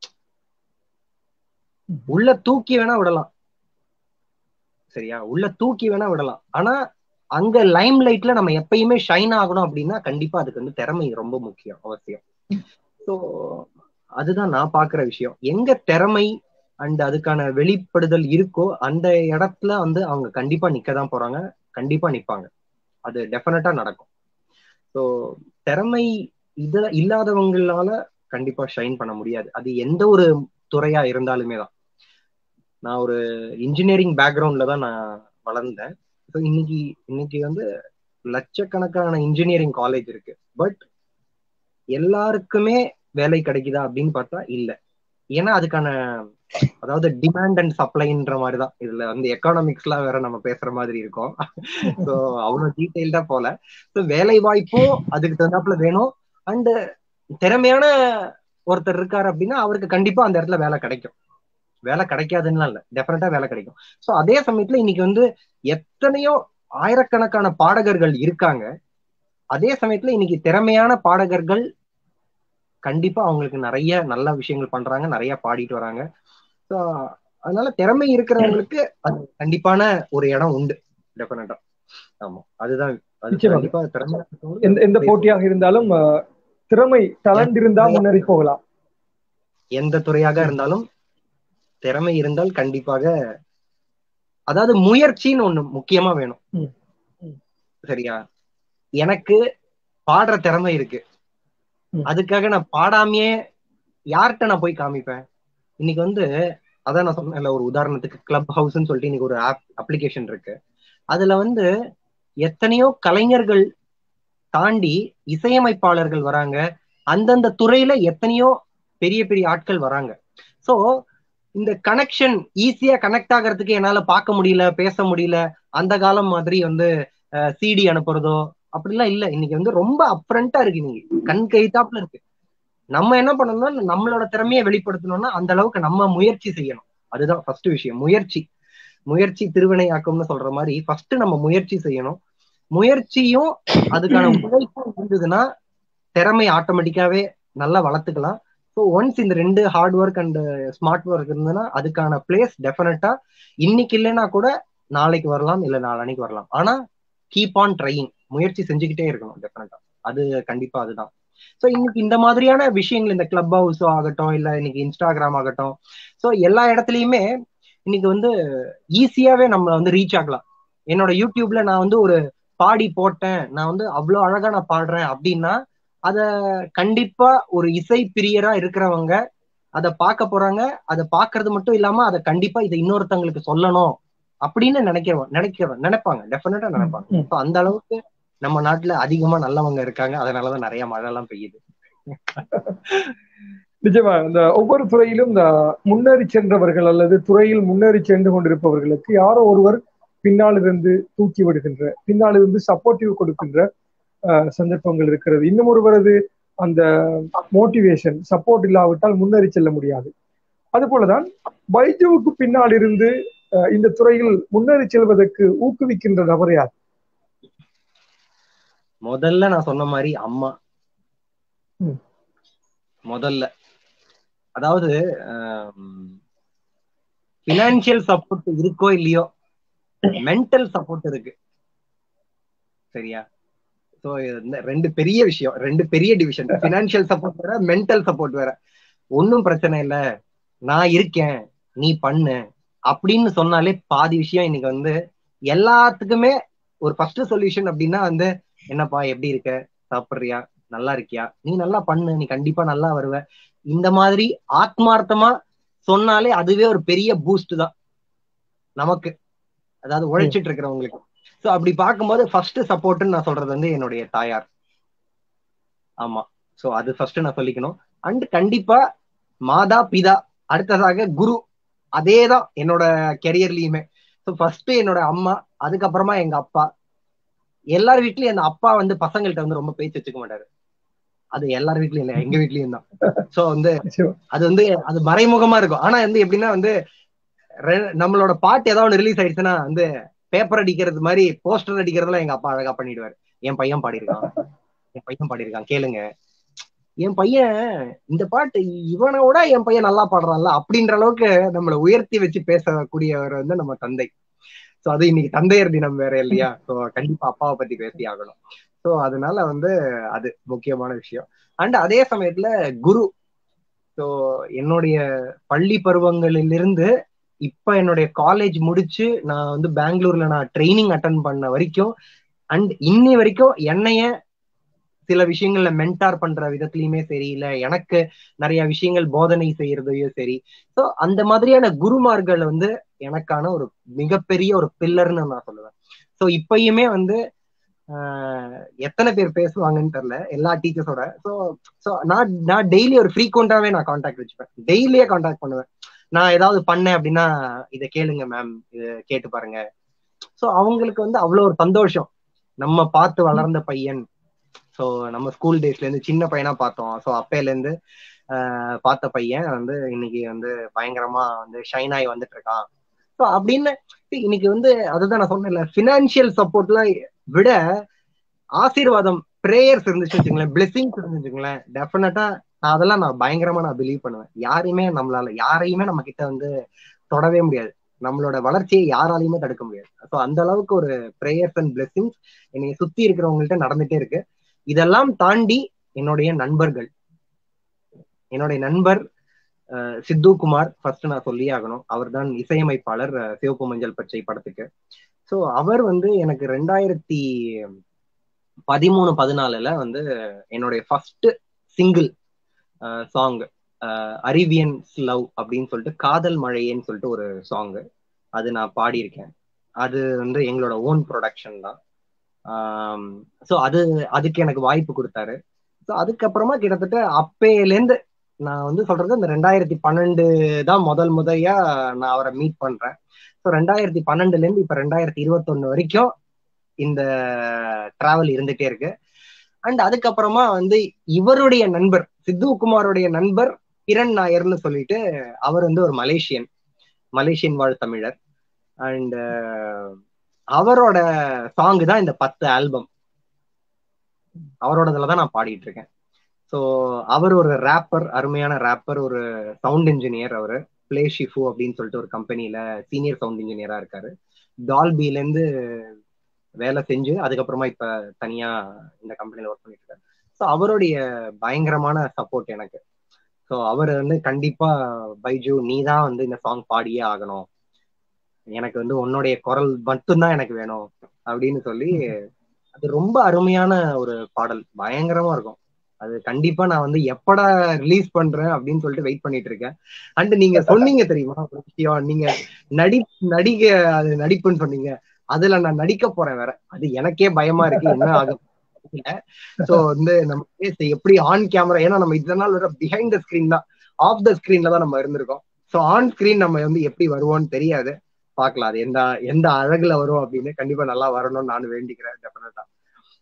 உள்ள தூக்கி வேணா விடலாம் சரியா உள்ள தூக்கி வேணா விடலாம் ஆனா அங்க லைம் லைட்ல நம்ம எப்பயுமே ஷைன் ஆகணும் அப்படின்னா கண்டிப்பா அதுக்கு வந்து திறமை ரொம்ப முக்கியம் அவசியம் ஸோ அதுதான் நான் பாக்குற விஷயம் எங்க திறமை அண்ட் அதுக்கான வெளிப்படுதல் இருக்கோ அந்த இடத்துல வந்து அவங்க கண்டிப்பா நிக்க தான் போறாங்க கண்டிப்பா நிப்பாங்க அது டெஃபினட்டா நடக்கும் ஸோ திறமை இத இல்லாதவங்களால கண்டிப்பா ஷைன் பண்ண முடியாது அது எந்த ஒரு துறையா இருந்தாலுமே தான் நான் ஒரு இன்ஜினியரிங் பேக்ரவுண்ட்ல தான் நான் வளர்ந்தேன் ஸோ இன்னைக்கு இன்னைக்கு வந்து லட்சக்கணக்கான இன்ஜினியரிங் காலேஜ் இருக்கு பட் எல்லாருக்குமே வேலை கிடைக்குதா அப்படின்னு பார்த்தா இல்ல ஏன்னா அதுக்கான அதாவது டிமாண்ட் அண்ட் சப்ளைன்ற மாதிரி தான் இதுல வந்து எக்கானமிக்ஸ்லாம் வேற நம்ம பேசுற மாதிரி இருக்கும் ஸோ அவ்வளவு டீட்டெயில்டா போல ஸோ வேலை வாய்ப்பும் அதுக்கு தகுந்தாப்புல வேணும் அண்ட் திறமையான ஒருத்தர் இருக்காரு அப்படின்னா அவருக்கு கண்டிப்பா அந்த இடத்துல வேலை கிடைக்கும் வேலை கிடைக்காதுன்னு இல்ல டெஃபினட்டா வேலை கிடைக்கும் ஸோ அதே சமயத்துல இன்னைக்கு வந்து எத்தனையோ ஆயிரக்கணக்கான பாடகர்கள் இருக்காங்க அதே சமயத்துல இன்னைக்கு திறமையான பாடகர்கள் கண்டிப்பா அவங்களுக்கு நிறைய நல்ல விஷயங்கள் பண்றாங்க நிறைய பாடிட்டு வராங்க ஸோ அதனால திறமை இருக்கிறவங்களுக்கு அது கண்டிப்பான ஒரு இடம் உண்டு டெஃபினட்டா ஆமா அதுதான் அது நிச்சயமாக. கண்டிப்பா திறமை இருக்கிறவங்களுக்கு எந்த எந்த போட்டியாக இருந்தாலும் ஆஹ், திறமை டேலண்ட் இருந்தால் முன்னேறி போகலாம் எந்த துறையாக இருந்தாலும் திறமை இருந்தால் கண்டிப்பாக அதாவது முயற்சின்னு ஒண்ணு முக்கியமா வேணும் ம். ம். சரியா எனக்கு பாடுற திறமை இருக்கு ம். அதுக்காக நான் பாடாமையே யார்கிட்ட நான் போய் காமிப்பேன் இன்னைக்கு வந்து அதான் நான் சொன்னேன்ல ஒரு உதாரணத்துக்கு கிளப் ஹவுஸ்ன்னு சொல்லிட்டு இன்னைக்கு ஒரு ஆப் அப்ளிகேஷன் இருக்கு அதுல வந்து எத்தனையோ கலைஞர்கள் தாண்டி இசையமைப்பாளர்கள் வராங்க அந்தந்த துறையில எத்தனையோ பெரிய பெரிய ஆட்கள் வராங்க சோ இந்த கனெக்ஷன் ஈஸியா கனெக்ட் ஆகிறதுக்கு என்னால பார்க்க முடியல பேச முடியல அந்த காலம் மாதிரி வந்து சிடி அனுப்புறதோ அப்படிலாம் இல்ல இன்னைக்கு வந்து ரொம்ப அப்ரண்டா இருக்கு இன்னைக்கு கண் கைத்தாப்புல இருக்கு நம்ம என்ன பண்ணணும்னா நம்மளோட திறமையை வெளிப்படுத்தணும்னா அந்த அளவுக்கு நம்ம முயற்சி செய்யணும் அதுதான் ஃபர்ஸ்ட் விஷயம் முயற்சி முயற்சி திருவினையாக்கம்னு சொல்ற மாதிரி ஃபர்ஸ்ட் நம்ம முயற்சி செய்யணும் முயற்சியும் அதுக்கான உழைப்பும் இருந்ததுன்னா திறமை ஆட்டோமேட்டிக்காவே நல்லா வளர்த்துக்கலாம் ஸோ ஒன்ஸ் இந்த ரெண்டு hard work and smart work இருந்ததுன்னா அதுக்கான பிளேஸ் டெஃபினட்டா இன்னைக்கு இல்லைன்னா கூட நாளைக்கு வரலாம் இல்ல நாளானைக்கு வரலாம் ஆனா கீப் ஆன் ட்ரையிங் முயற்சி செஞ்சுக்கிட்டே இருக்கணும் டெஃபினட்டா அது கண்டிப்பா அதுதான் ஸோ இன்னைக்கு இந்த மாதிரியான விஷயங்கள் இந்த கிளப் ஹவுஸோ ஆகட்டும் இல்ல இன்னைக்கு இன்ஸ்டாகிராம் ஆகட்டும் ஸோ எல்லா இடத்துலயுமே இன்னைக்கு வந்து ஈஸியாவே நம்ம வந்து ரீச் ஆகலாம் என்னோட யூடியூப்ல நான் வந்து ஒரு பாடி போட்டேன் நான் வந்து அவ்வளவு அழகா நான் பாடுறேன் அப்படின்னா அத கண்டிப்பா ஒரு இசை பிரியரா இருக்கிறவங்க அதை பார்க்க போறாங்க அதை பார்க்கிறது மட்டும் இல்லாம அதை கண்டிப்பா இதை இன்னொருத்தவங்களுக்கு சொல்லணும் அப்படின்னு நினைக்கிறோம் நினைக்கிறோம் நினைப்பாங்க டெஃபினட்டா நினைப்பாங்க ம். So, அந்த அளவுக்கு நம்ம நாட்டுல அதிகமா நல்லவங்க இருக்காங்க அதனாலதான் நிறைய மழை எல்லாம் பெய்யுது நிச்சயமா இந்த ஒவ்வொரு துறையிலும் இந்த முன்னேறி சென்றவர்கள் அல்லது துறையில் முன்னேறி சென்று கொண்டிருப்பவர்களுக்கு யாரோ ஒருவர் பின்னால் இருந்து தூக்கி விடுகின்ற பின்னால் இருந்து சப்போர்ட்டிவ் கொடுக்கின்ற அஹ், சந்தர்ப்பங்கள் இருக்கிறது இன்னும் ஒருவரது அந்த மோட்டிவேஷன் சப்போர்ட் இல்லாவிட்டால் முன்னேறி செல்ல முடியாது அதுபோலதான் பைஜுவுக்கு பின்னால் இருந்து அஹ், இந்த துறையில் முன்னேறி செல்வதற்கு ஊக்குவிக்கின்ற நபர் யார் முதல்ல நான் சொன்ன மாதிரி அம்மா ம். முதல்ல அதாவது பினான்சியல் சப்போர்ட் இருக்கோ இல்லையோ மென்டல் சப்போர்ட் இருக்கு சரியா சோ ரெண்டு பெரிய விஷயம் ரெண்டு பெரிய டிவிஷன் பினான்சியல் சப்போர்ட் வேற மென்டல் சப்போர்ட் வேற ஒன்னும் பிரச்சனை இல்ல நான் இருக்கேன் நீ பண்ணு அப்படின்னு சொன்னாலே பாதி விஷயம் இன்னைக்கு வந்து எல்லாத்துக்குமே ஒரு ஃபர்ஸ்ட் சொல்யூஷன் அப்படின்னா வந்து என்னப்பா எப்படி இருக்க சாப்பிடுறியா நல்லா இருக்கியா நீ நல்லா பண்ணு நீ கண்டிப்பா நல்லா வருவ இந்த மாதிரி ஆத்மார்த்தமா சொன்னாலே அதுவே ஒரு பெரிய பூஸ்ட் தான் நமக்கு அதாவது உழைச்சிட்டு இருக்கிறவங்களுக்கு சோ அப்படி பார்க்கும்போது ஃபர்ஸ்ட் சப்போர்ட்னு நான் சொல்றது வந்து என்னுடைய தாயார் ஆமா சோ அது ஃபர்ஸ்ட் நான் சொல்லிக்கணும் அண்ட் கண்டிப்பா மாதா பிதா அடுத்ததாக குரு அதேதான் என்னோட கெரியர்லயுமே ஸோ ஃபர்ஸ்ட் என்னோட அம்மா அதுக்கப்புறமா எங்க அப்பா எல்லார் வீட்லயும் என் அப்பா வந்து பசங்கள்ட்ட வந்து ரொம்ப பேச்சு வச்சுக்க மாட்டாரு அது எல்லார் வீட்லயும் இல்ல எங்க வீட்லயும் தான் சோ வந்து நிச்சயமா. அது வந்து அது மறைமுகமா இருக்கும் ஆனா வந்து எப்படின்னா வந்து ரெ- நம்மளோட பாட்டு ஏதாவது ஒன்று ரிலீஸ் ஆயிடுச்சுன்னா வந்து பேப்பர் அடிக்கிறது மாதிரி போஸ்டர் அடிக்கிறதுலாம் எங்க அப்பா அழகா பண்ணிடுவாரு என் பையன் பாடியிருக்கான் என் பையன் பாடியிருக்கான் கேளுங்க என் பையன் இந்த பாட்டு இவனை விட என் பையன் நல்லா பாடுறான்ல அப்படின்ற அளவுக்கு நம்மளை உயர்த்தி வச்சு பேசக்கூடியவர் வந்து நம்ம தந்தை சோ அது இன்னைக்கு தந்தையர் தினம் வேற இல்லையா சோ கண்டிப்பா அப்பாவை பத்தி பேசி ஆகணும் சோ அதனால வந்து அது முக்கியமான விஷயம் அண்ட் அதே சமயத்துல குரு சோ என்னுடைய பள்ளி பருவங்களிலிருந்து இப்ப என்னுடைய காலேஜ் முடிச்சு நான் வந்து பெங்களூர்ல நான் ட்ரைனிங் அட்டன் பண்ண வரைக்கும் அண்ட் இன்னி வரைக்கும் என்னைய சில விஷயங்கள்ல மென்டார் பண்ற விதத்துலயுமே சரி இல்ல எனக்கு நிறைய விஷயங்கள் போதனை செய்யறதையும் சரி சோ அந்த மாதிரியான குருமார்கள் வந்து எனக்கான ஒரு மிகப்பெரிய ஒரு பில்லர்னு நான் சொல்லுவேன் சோ இப்பயுமே வந்து ஆஹ், எத்தனை பேர் பேசுவாங்கன்னு தெரியல எல்லா டீச்சர்ஸோட சோ சோ நான் நான் டெய்லி ஒரு ஃப்ரீக்வெண்டாவே நான் காண்டாக்ட் வச்சுப்பேன் டெய்லியே காண்டாக்ட் பண்ணுவேன் நான் ஏதாவது பண்ணேன் அப்படின்னா இதை கேளுங்க மேம் இதை கேட்டு பாருங்க சோ அவங்களுக்கு வந்து அவ்வளவு ஒரு சந்தோஷம் நம்ம பார்த்து வளர்ந்த பையன் சோ நம்ம ஸ்கூல் டேஸ்ல இருந்து சின்ன பையனா பார்த்தோம் சோ அப்பையில இருந்து ஆஹ், பார்த்த பையன் வந்து இன்னைக்கு வந்து பயங்கரமா வந்து ஷைன் ஆகி வந்துட்டு இருக்கான் சோ அப்படின்னு see, இன்னைக்கு வந்து அதுதான் நான் சொன்னேன்ல பினான்சியல் சப்போர்ட்லாம் விட ஆசீர்வாதம் பிரேயர்ஸ் இருந்துச்சு வச்சுங்களேன் பிளெஸிங்ஸ் இருந்துச்சு வச்சுங்களேன் டெஃபினட்டா நான் அதெல்லாம் நான் பயங்கரமா நான் பிலீவ் பண்ணுவேன் யாரையுமே நம்மளால யாரையுமே நம்ம கிட்ட வந்து தொடவே முடியாது நம்மளோட வளர்ச்சியை யாராலையுமே தடுக்க முடியாது ஸோ அந்த அளவுக்கு ஒரு பிரேயர்ஸ் அண்ட் பிளெஸிங்ஸ் என்னை சுத்தி இருக்கிறவங்கள்ட்ட நடந்துட்டே இருக்கு இதெல்லாம் தாண்டி என்னுடைய நண்பர்கள் என்னுடைய நண்பர் அஹ், சித்து குமார் ஃபர்ஸ்ட் நான் சொல்லியே ஆகணும் அவர் தான் இசையமைப்பாளர் அஹ், சிவப்பு மஞ்சள் பச்சை படத்துக்கு ஸோ அவர் வந்து எனக்கு ரெண்டாயிரத்தி பதிமூணு பதினாலுல வந்து என்னுடைய ஃபர்ஸ்ட் சிங்கிள் சாங் அரிவியன்ஸ் லவ் அப்படின்னு சொல்லிட்டு காதல் மழையேன்னு சொல்லிட்டு ஒரு சாங் அது நான் பாடியிருக்கேன் அது வந்து எங்களோட ஓன் ப்ரொடக்ஷன் தான் ஸோ அது அதுக்கு எனக்கு வாய்ப்பு கொடுத்தாரு ஸோ அதுக்கப்புறமா கிட்டத்தட்ட அப்பையிலேருந்து நான் வந்து சொல்றது இந்த ரெண்டாயிரத்தி பன்னெண்டு தான் முதல் முறையா நான் அவரை மீட் பண்றேன் ஸோ ரெண்டாயிரத்தி பன்னெண்டுல இருந்து இப்ப ரெண்டாயிரத்தி இருபத்தொன்னு வரைக்கும் இந்த டிராவல் இருந்துட்டே இருக்கு அண்ட் அதுக்கப்புறமா வந்து இவருடைய நண்பர் சித்து குமாருடைய நண்பர் கிரண் நாயர்னு சொல்லிட்டு அவர் வந்து ஒரு மலேசியன் மலேசியன் வாழ் தமிழர் அண்ட் அவரோட சாங் தான் இந்த பத்து ஆல்பம் அவரோடதுல தான் நான் பாடிட்டு இருக்கேன் ஸோ அவர் ஒரு ரேப்பர் அருமையான ரேப்பர் ஒரு சவுண்ட் இன்ஜினியர் அவரு பிளே ஷிஃபு அப்படின்னு சொல்லிட்டு ஒரு கம்பெனில சீனியர் சவுண்ட் இன்ஜினியரா இருக்காரு டால்பில இருந்து வேலை செஞ்சு அதுக்கப்புறமா இப்ப தனியா இந்த கம்பெனில ஒர்க் பண்ணிட்டு இருக்காரு ஸோ அவருடைய பயங்கரமான சப்போர்ட் எனக்கு ஸோ அவர் வந்து கண்டிப்பா பைஜு நீ தான் வந்து இந்த சாங் பாடியே ஆகணும் எனக்கு வந்து உன்னுடைய குரல் மட்டும்தான் எனக்கு வேணும் அப்படின்னு சொல்லி அது ரொம்ப அருமையான ஒரு பாடல் பயங்கரமா இருக்கும் அது கண்டிப்பா நான் வந்து எப்படா ரிலீஸ் பண்றேன் அப்படின்னு சொல்லிட்டு வெயிட் பண்ணிட்டு இருக்கேன் அண்ட் நீங்க சொன்னீங்க தெரியுமா ஒரு விஷயம் நீங்க நடி நடிக அது நடிப்புன்னு சொன்னீங்க அதுல நான் நடிக்க போறேன் வேற அது எனக்கே பயமா இருக்கு என்ன ஆகும் சோ வந்து நம்ம face எப்படி ஆன் கேமரா ஏன்னா நம்ம இத்தனை நாள் வர பிஹைண்ட் த ஸ்கிரீன் தான் ஆஃப் த ஸ்கிரீன்ல தான் நம்ம இருந்திருக்கோம் சோ ஆன் ஸ்கிரீன் நம்ம வந்து எப்படி வருவோம்னு தெரியாது பார்க்கலாம் அது எந்த எந்த அழகுல வரும் அப்படின்னு கண்டிப்பா நல்லா வரணும்னு நான் வேண்டிக்கிறேன் டெஃபினட்டா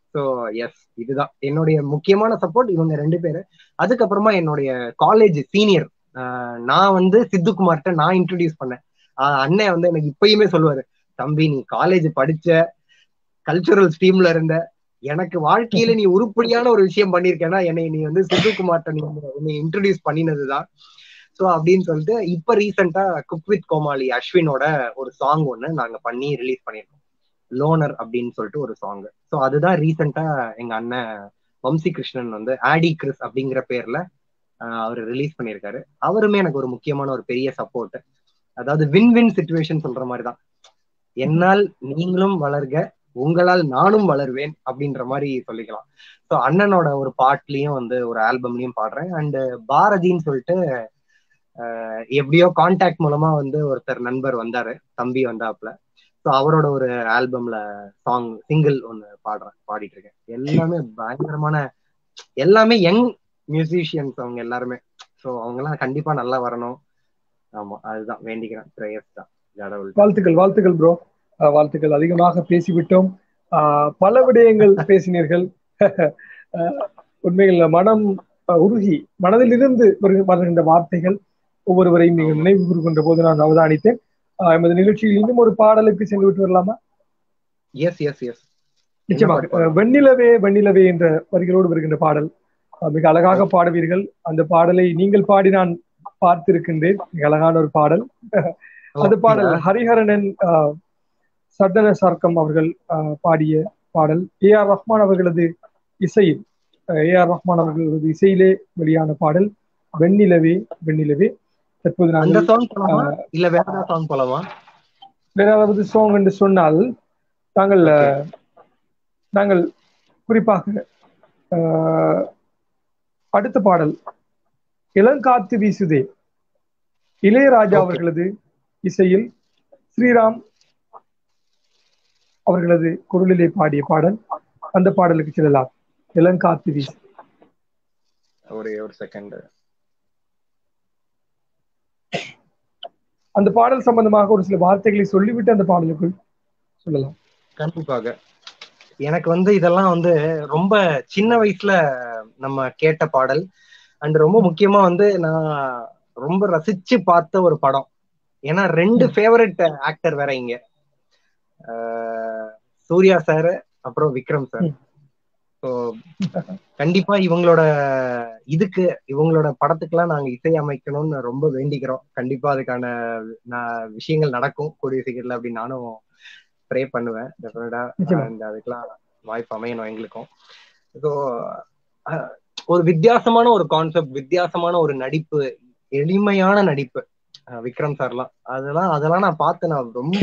ஸோ எஸ் இதுதான் என்னுடைய முக்கியமான சப்போர்ட் இவங்க ரெண்டு பேரு அதுக்கப்புறமா என்னுடைய காலேஜ் சீனியர் நான் வந்து சித்துக்குமார்ட்ட நான் இன்ட்ரடியூஸ் பண்ணேன் ஆஹ் அண்ணன் வந்து எனக்கு இப்பயுமே சொல்லுவாரு தம்பி நீ காலேஜ் படிச்ச கல்ச்சுரல் ஸ்ட்ரீம்ல இருந்த எனக்கு வாழ்க்கையில நீ உருப்படியான ஒரு விஷயம் பண்ணிருக்கேன்னா என்னை நீ வந்து சித்துக்குமார்ட்ட நீ உன்னை இன்ட்ரடியூஸ் பண்ணினதுதான் ஸோ அப்படின்னு சொல்லிட்டு இப்ப ரீசெண்டா குக் வித் கோமாளி அஸ்வினோட ஒரு சாங் ஒண்ணு நாங்க பண்ணி ரிலீஸ் பண்ணிருக்கோம் லோனர் அப்படின்னு சொல்லிட்டு ஒரு சாங் ஸோ அதுதான் ரீசெண்டா எங்க அண்ணன் வம்சி கிருஷ்ணன் வந்து ஆடி கிறிஸ் அப்படிங்கிற பேர்ல அவர் ரிலீஸ் பண்ணியிருக்காரு அவருமே எனக்கு ஒரு முக்கியமான ஒரு பெரிய சப்போர்ட் அதாவது வின் வின் சுச்சுவேஷன் சொல்ற மாதிரி தான் என்னால் நீங்களும் வளர்க உங்களால் நானும் வளர்வேன் அப்படின்ற மாதிரி சொல்லிக்கலாம் ஸோ அண்ணனோட ஒரு பாட்லயும் வந்து ஒரு ஆல்பம்லயும் பாடுறேன் அண்ட் பாரதின்னு சொல்லிட்டு எப்படியோ கான்டாக்ட் மூலமா வந்து ஒருத்தர் நண்பர் வந்தாரு தம்பி வந்தாப்புல ஸோ அவரோட ஒரு ஆல்பம்ல சாங் சிங்கிள் ஒன்று பாடுறேன் பாடிட்டு இருக்கேன் எல்லாமே பயங்கரமான எல்லாமே யங் மியூசிஷியன்ஸ் அவங்க எல்லாருமே ஸோ அவங்கெல்லாம் கண்டிப்பா நல்லா வரணும் ஆமா அதுதான் வேண்டிக்கிறேன் ப்ரேயர்ஸ் தான் கடவுள் வாழ்த்துக்கள் வாழ்த்துக்கள் ப்ரோ வாழ்த்துக்கள் அதிகமாக பேசிவிட்டோம் பல விடயங்கள் பேசினீர்கள் உண்மையில் மனம் உருகி மனதிலிருந்து வருகின்ற வார்த்தைகள் ஒவ்வொருவரையும் நீங்கள் நினைவு கூறுகின்ற போது நான் அவதானித்தேன் எமது நிகழ்ச்சியில் இன்னும் ஒரு பாடலுக்கு சென்று விட்டு வரலாமா எஸ் எஸ் எஸ் நிச்சயமாக வெண்ணிலவே வெண்ணிலவே என்ற வரிகளோடு வருகின்ற பாடல் மிக அழகாக பாடுவீர்கள் அந்த பாடலை நீங்கள் பாடி நான் பார்த்திருக்கின்றேன் மிக அழகான ஒரு பாடல் அந்த பாடல் ஹரிஹரனன் சர்தன சர்க்கம் அவர்கள் பாடிய பாடல் ஏ ஆர் ரஹ்மான் அவர்களது இசையில் ஏ ஆர் ரஹ்மான் அவர்களது இசையிலே வெளியான பாடல் வெண்ணிலவே வெண்ணிலவே தற்போது அந்த சாங் போலாமா இல்ல வேற ஏதாவது சாங் போலாமா வேற ஏதாவது சாங் என்று சொன்னால் நாங்கள் நாங்கள் குறிப்பாக அடுத்த பாடல் இளங்காத்து வீசுதே இளையராஜா அவர்களது இசையில் ஸ்ரீராம் அவர்களது குரலிலே பாடிய பாடல் அந்த பாடலுக்கு செல்லலாம் இளங்காத்து வீசு ஒரே ஒரு செகண்ட் அந்த பாடல் சம்பந்தமாக ஒரு சில வார்த்தைகளை சொல்லிவிட்டு அந்த பாடலுக்குள் சொல்லலாம் கண்டிப்பாக எனக்கு வந்து இதெல்லாம் வந்து ரொம்ப சின்ன வயசுல நம்ம கேட்ட பாடல் அண்ட் ரொம்ப முக்கியமா வந்து நான் ரொம்ப ரசிச்சு பார்த்த ஒரு படம் ஏன்னா ரெண்டு ஃபேவரட் ஆக்டர் வேற இங்க சூர்யா சார் அப்புறம் விக்ரம் சார் ஸோ கண்டிப்பா இவங்களோட இதுக்கு இவங்களோட படத்துக்கெல்லாம் நாங்க இசை அமைக்கணும்னு ரொம்ப வேண்டிக்கிறோம் கண்டிப்பா அதுக்கான விஷயங்கள் நடக்கும் கூடிய சீக்கிரத்துல அப்படின்னு நானும் ப்ரே பண்ணுவேன் டெஃபினட்டா அந்த அதுக்கெல்லாம் வாய்ப்பு அமையணும் எங்களுக்கும் ஸோ ஒரு வித்தியாசமான ஒரு கான்செப்ட் வித்தியாசமான ஒரு நடிப்பு எளிமையான நடிப்பு விக்ரம் சார்லாம் அதெல்லாம் அதெல்லாம் நான் பார்த்து நான் ரொம்ப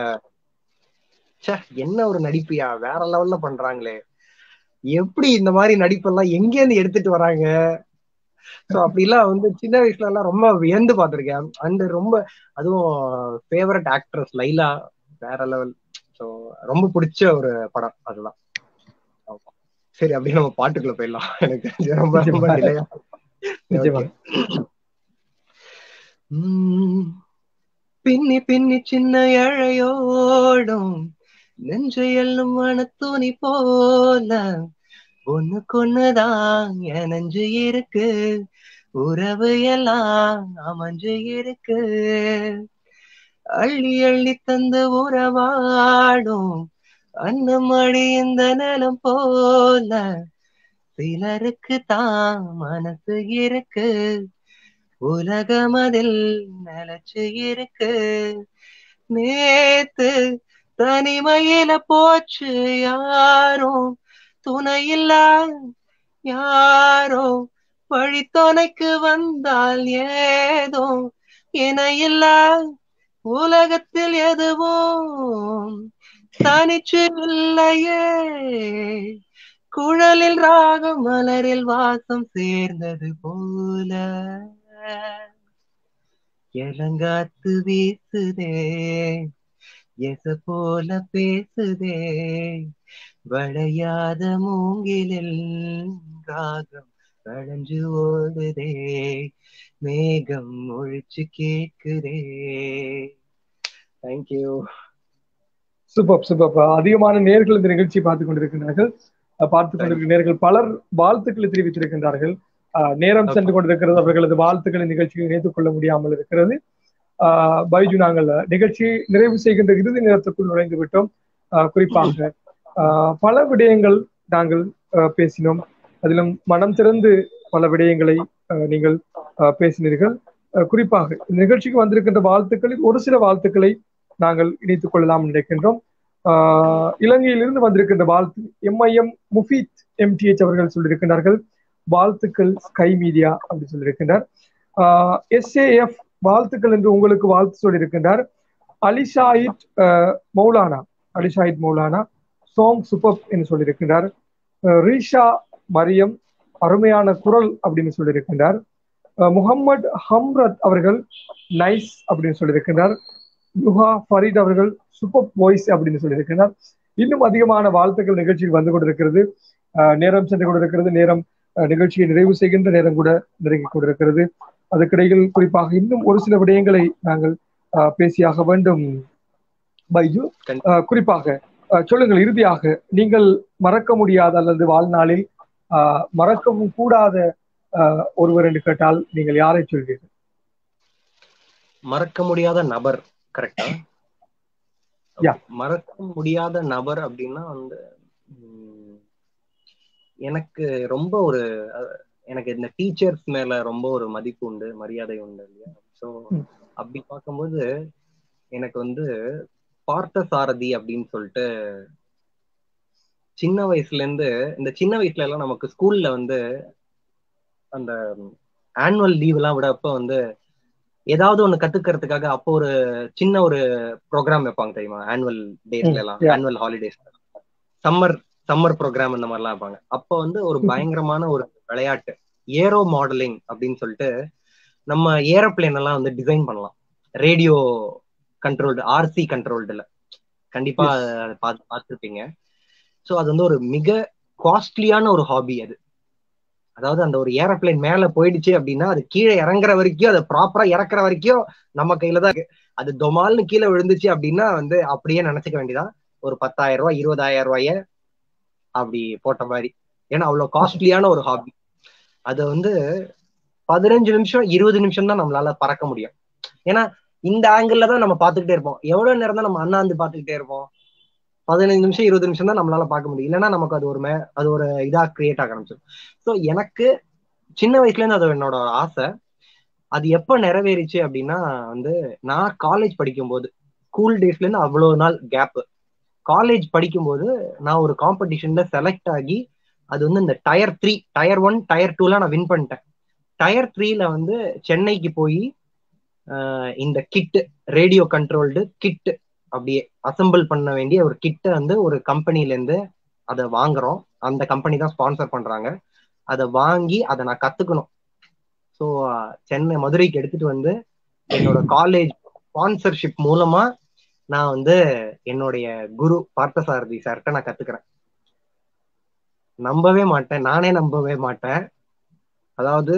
என்ன ஒரு நடிப்பியா வேற லெவல்ல பண்றாங்களே எப்படி இந்த மாதிரி நடிப்பெல்லாம் எங்கேருந்து எடுத்துட்டு வராங்க ஸோ அப்படிலாம் வந்து சின்ன வயசுல எல்லாம் ரொம்ப வியந்து பார்த்திருக்கேன் அண்ட் ரொம்ப அதுவும் ஃபேவரட் ஆக்ட்ரஸ் லைலா வேற லெவல் ஸோ ரொம்ப பிடிச்ச ஒரு படம் அதுதான் சரி அப்படியே நம்ம பாட்டுக்குள்ள போயிடலாம் எனக்கு ரொம்ப ரொம்ப பின்னி பின்னி சின்ன இழையோடும் நெஞ்சையல்லும் மனத்துணி போல ஒண்ணுக்கொண்ணுதான் என் நெஞ்சு இருக்கு உறவு எல்லாம் அமைஞ்சு இருக்கு அள்ளி அள்ளி தந்து உறவாடும் அன்னமடி இந்த நிலம் போல சிலருக்கு தான் மனசு இருக்கு உலகம் அதில் நிலச்சு இருக்கு நேத்து தனிமையில போச்சு யாரும் துணையில்ல யாரோ வழித்துணைக்கு வந்தால் ஏதோ இணையில்ல உலகத்தில் எதுவும் தனிச்சு இல்லையே குழலில் ராகம் மலரில் வாசம் சேர்ந்தது போல இளங்காத்து வீசுதே எச போல பேசுதே வளையாத மூங்கிலில் ராகம் வளைஞ்சு ஓடுதே மேகம் ஒழிச்சு கேட்குதே தேங்க்யூ சூப்பர் சூப்பர் அதிகமான நேர்கள் இந்த நிகழ்ச்சியை பார்த்து கொண்டிருக்கிறார்கள் அஹ், பார்த்துக் கொண்டிருக்கிற நேர்கள் பலர் வாழ்த்துக்களை தெரிவித்திருக்கின்றார்கள் அஹ், நேரம் சென்று கொண்டிருக்கிறது அவர்களது வாழ்த்துக்களை நிகழ்ச்சியில் இணைத்துக் கொள்ள முடியாமல் இருக்கிறது அஹ், பைஜு நாங்கள் நிகழ்ச்சியை நிறைவு செய்கின்ற இறுதி நேரத்துக்குள் நுழைந்து விட்டோம் அஹ், குறிப்பாக அஹ், பல விடயங்கள் நாங்கள் அஹ், பேசினோம் அதிலும் மனம் திறந்து பல விடயங்களை அஹ், நீங்கள் அஹ், பேசினீர்கள் அஹ், குறிப்பாக இந்த நிகழ்ச்சிக்கு வந்திருக்கின்ற வாழ்த்துக்களில் ஒரு சில வாழ்த்துக்களை நாங்கள் இணைத்துக் கொள்ளலாம் நினைக்கின்றோம் ஆஹ் இலங்கையிலிருந்து வந்திருக்கின்ற வாழ்த்து எம்ஐஎம் முஃபீத் எம்டிஹெச் அவர்கள் சொல்லியிருக்கிறார்கள் வாழ்த்துக்கள் ஸ்கை மீடியா அப்படி சொல்லியிருக்கின்றார் எஸ்ஏஎஃப் வாழ்த்துக்கள் என்று உங்களுக்கு வாழ்த்து சொல்லியிருக்கின்றார் அலிஷாயித் ஆஹ், மௌலானா அலிஷாயித் மௌலானா சோங் சூப்பர் என்று சொல்லியிருக்கின்றார் ஆஹ், ரீஷா மரியம் அருமையான குரல் அப்படின்னு சொல்லியிருக்கின்றார் ஆஹ், முகம்மது ஹம்ரத் அவர்கள் நைஸ் அப்படின்னு சொல்லியிருக்கின்றார் யுஹா ஃபரீத் அவர்கள் சூப்பர் வாய்ஸ் அப்படின்னு சொல்லியிருக்கிறார் இன்னும் அதிகமான வாழ்த்துக்கள் நிகழ்ச்சியில் வந்து கொண்டிருக்கிறது ஆஹ் நேரம் சென்று கொண்டிருக்கிறது நேரம் ஆஹ் நிகழ்ச்சியை நிறைவு செய்கின்ற நேரம் கூட நெருங்கி கொண்டிருக்கிறது அதுக்கிடையில் குறிப்பாக இன்னும் ஒரு சில விடயங்களை நாங்கள் ஆஹ் பேசியாக வேண்டும் பைஜு ஆஹ் குறிப்பாக ஆஹ் சொல்லுங்கள் இறுதியாக நீங்கள் மறக்க முடியாத அல்லது வாழ்நாளில் ஆஹ் மறக்கவும் கூடாத ஆஹ் ஒருவர் என்று கேட்டால் நீங்கள் யாரை சொல்வீர்கள் மறக்க முடியாத நபர் கரெக்டா Yeah. மறக்க முடியாத நபர் அப்படின்னா வந்து உம், எனக்கு ரொம்ப ஒரு அஹ், எனக்கு இந்த டீச்சர்ஸ் மேல ரொம்ப ஒரு மதிப்பு உண்டு மரியாதை உண்டு இல்லையா ஸோ ம். அப்படி பார்க்கும்போது எனக்கு வந்து பார்த்த சாரதி அப்படின்னு சொல்லிட்டு சின்ன வயசுல இருந்து இந்த சின்ன வயசுல எல்லாம் நமக்கு ஸ்கூல்ல வந்து அந்த ஆனுவல் லீவ் எல்லாம் விடப்ப வந்து ஏதாவது ஒண்ணு கத்துக்கிறதுக்காக அப்போ ஒரு சின்ன ஒரு ப்ரோக்ராம் வைப்பாங்க தெரியுமா ஆனுவல் டேஸ்ல எல்லாம் yeah. Annual holidays summer summer program இந்த மாதிரிலாம் வைப்பாங்க அப்போ வந்து ஒரு பயங்கரமான ஒரு விளையாட்டு ஏரோ மாடலிங் அப்படின்னு சொல்லிட்டு நம்ம ஏரோப்ளேன் எல்லாம் வந்து டிசைன் பண்ணலாம் ரேடியோ கண்ட்ரோல்டு ஆர்சி கண்ட்ரோல்டுல கண்டிப்பா அதை பார்த்து பார்த்துருப்பீங்க ஸோ அது வந்து ஒரு மிக காஸ்ட்லியான ஒரு ஹாபி அது அதாவது அந்த ஒரு ஏரோப்ளேன் மேல போயிடுச்சு அப்படின்னா அது கீழே இறங்குற வரைக்கும் அதை ப்ராப்பரா இறக்குற வரைக்கும் நம்ம கையில தான் இருக்கு அது தொமால்னு கீழே விழுந்துச்சு அப்படின்னா வந்து அப்படியே நினைச்சுக்க வேண்டியதான் ஒரு பத்தாயிரம் ரூபாய் இருபதாயிரம் ரூபாய அப்படி போட்ட மாதிரி ஏன்னா அவ்வளவு காஸ்ட்லியான ஒரு ஹாபி அது வந்து பதினஞ்சு நிமிஷம் இருபது நிமிஷம் தான் நம்மளால பறக்க முடியும் ஏன்னா இந்த ஆங்கிள் தான் நம்ம பார்த்துக்கிட்டே இருப்போம் எவ்வளவு நேரம் தான் நம்ம அண்ணாந்து பார்த்துக்கிட்டே இருப்போம் பதினஞ்சு நிமிஷம் இருபது நிமிஷம் தான் நம்மளால பார்க்க முடியும் இல்லைன்னா நமக்கு அது ஒரு மே அது ஒரு இதா கிரியேட் ஆக ஆரம்பிச்சிடும் ஸோ எனக்கு சின்ன வயசுல இருந்து அது என்னோட ஆசை அது எப்ப நிறைவேறிச்சு அப்படின்னா வந்து நான் காலேஜ் படிக்கும்போது ஸ்கூல் டேஸ்ல இருந்து அவ்வளவு நாள் கேப் காலேஜ் படிக்கும்போது நான் ஒரு காம்படிஷன்ல செலக்ட் ஆகி அது வந்து இந்த tier three tier one tier டூலாம் நான் வின் பண்ணிட்டேன் டயர் த்ரீல வந்து சென்னைக்கு போய் இந்த கிட்டு ரேடியோ கண்ட்ரோல்டு கிட்டு அப்படியே அசம்பிள் பண்ண வேண்டிய ஒரு கிட்ட வந்து ஒரு கம்பெனில இருந்து அதை வாங்குறோம் அந்த கம்பெனி தான் ஸ்பான்சர் பண்றாங்க அதை வாங்கி அதை நான் கத்துக்கணும் ஸோ சென்னை மதுரைக்கு எடுத்துட்டு வந்து என்னோட காலேஜ் ஸ்பான்சர்ஷிப் மூலமா நான் வந்து என்னுடைய குரு பார்த்தசாரதி சார்கிட்ட நான் கத்துக்கிறேன் நம்பவே மாட்டேன் நானே நம்பவே மாட்டேன் அதாவது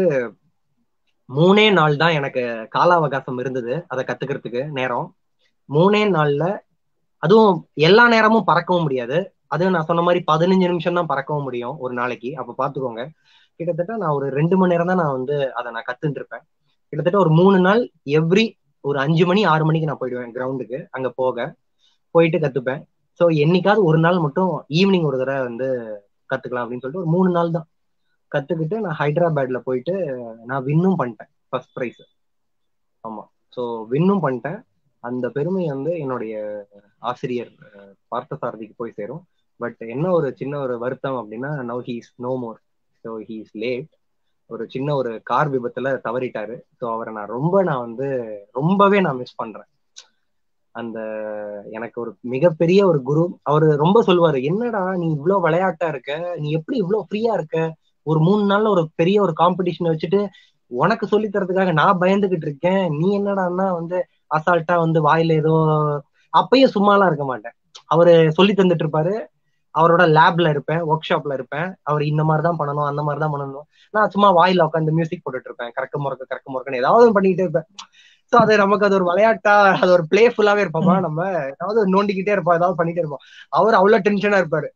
மூணே நாள் தான் எனக்கு கால அவகாசம் இருந்தது அதை கத்துக்கிறதுக்கு நேரம் மூணே நாள்ல அதுவும் எல்லா நேரமும் பறக்கவும் முடியாது அதுவும் நான் சொன்ன மாதிரி பதினஞ்சு நிமிஷம் தான் பறக்கவும் முடியும் ஒரு நாளைக்கு அப்ப பாத்துக்கோங்க கிட்டத்தட்ட நான் ஒரு ரெண்டு மணி நேரம் தான் நான் வந்து அதை நான் கத்துட்டு இருப்பேன் கிட்டத்தட்ட ஒரு மூணு நாள் எவ்ரி ஒரு அஞ்சு மணி ஆறு மணிக்கு நான் போயிடுவேன் கிரவுண்டுக்கு அங்க போக போயிட்டு கத்துப்பேன் ஸோ என்னைக்காவது ஒரு நாள் மட்டும் ஈவினிங் ஒரு தடவை வந்து கத்துக்கலாம் அப்படின்னு சொல்லிட்டு ஒரு மூணு நாள் தான் கத்துக்கிட்டு நான் ஹைதராபாத்ல போயிட்டு நான் வின்னும் பண்ணிட்டேன் ஃபர்ஸ்ட் ப்ரைஸ் ஆமா ஸோ வின்னும் பண்ணிட்டேன் அந்த பெருமை வந்து என்னுடைய ஆசிரியர் பார்த்தசாரதிக்கு போய் சேரும் பட் என்ன ஒரு சின்ன ஒரு வருத்தம் அப்படின்னா now he's no more so he's late ஒரு சின்ன ஒரு கார் விபத்துல தவறிட்டாரு ஸோ அவரை நான் ரொம்ப நான் வந்து ரொம்பவே நான் மிஸ் பண்றேன் அந்த எனக்கு ஒரு மிகப்பெரிய ஒரு குரு அவரு ரொம்ப சொல்லுவாரு என்னடா நீ இவ்வளவு விளையாட்டா இருக்க நீ எப்படி இவ்வளவு ஃப்ரீயா இருக்க ஒரு மூணு நாள்ல ஒரு பெரிய ஒரு காம்படிஷன் வச்சுட்டு உனக்கு சொல்லி தரதுக்காக நான் பயந்துகிட்டு இருக்கேன் நீ என்னடான்னா வந்து அசால்ட்டா வந்து வாயில ஏதோ அப்பயும் சும்மாலாம் இருக்க மாட்டேன் அவரு சொல்லி தந்துட்டு இருப்பாரு அவரோட லேப்ல இருப்பேன் ஒர்க் ஷாப்ல இருப்பேன் அவர் இந்த மாதிரி தான் பண்ணணும் அந்த மாதிரி தான் பண்ணணும் நான் சும்மா வாயில உட்காந்து மியூசிக் போட்டுட்டு இருப்பேன் கறக்க முறக்க கறக்க முறக்கன்னு ஏதாவது பண்ணிக்கிட்டே இருப்பேன் சோ அது நமக்கு அது ஒரு விளையாட்டா அது ஒரு பிளேஃபுல்லாவே இருப்போமா நம்ம ஏதாவது நோண்டிக்கிட்டே இருப்போம் ஏதாவது பண்ணிட்டே இருப்போம் அவர் அவ்வளவு டென்ஷனா இருப்பாரு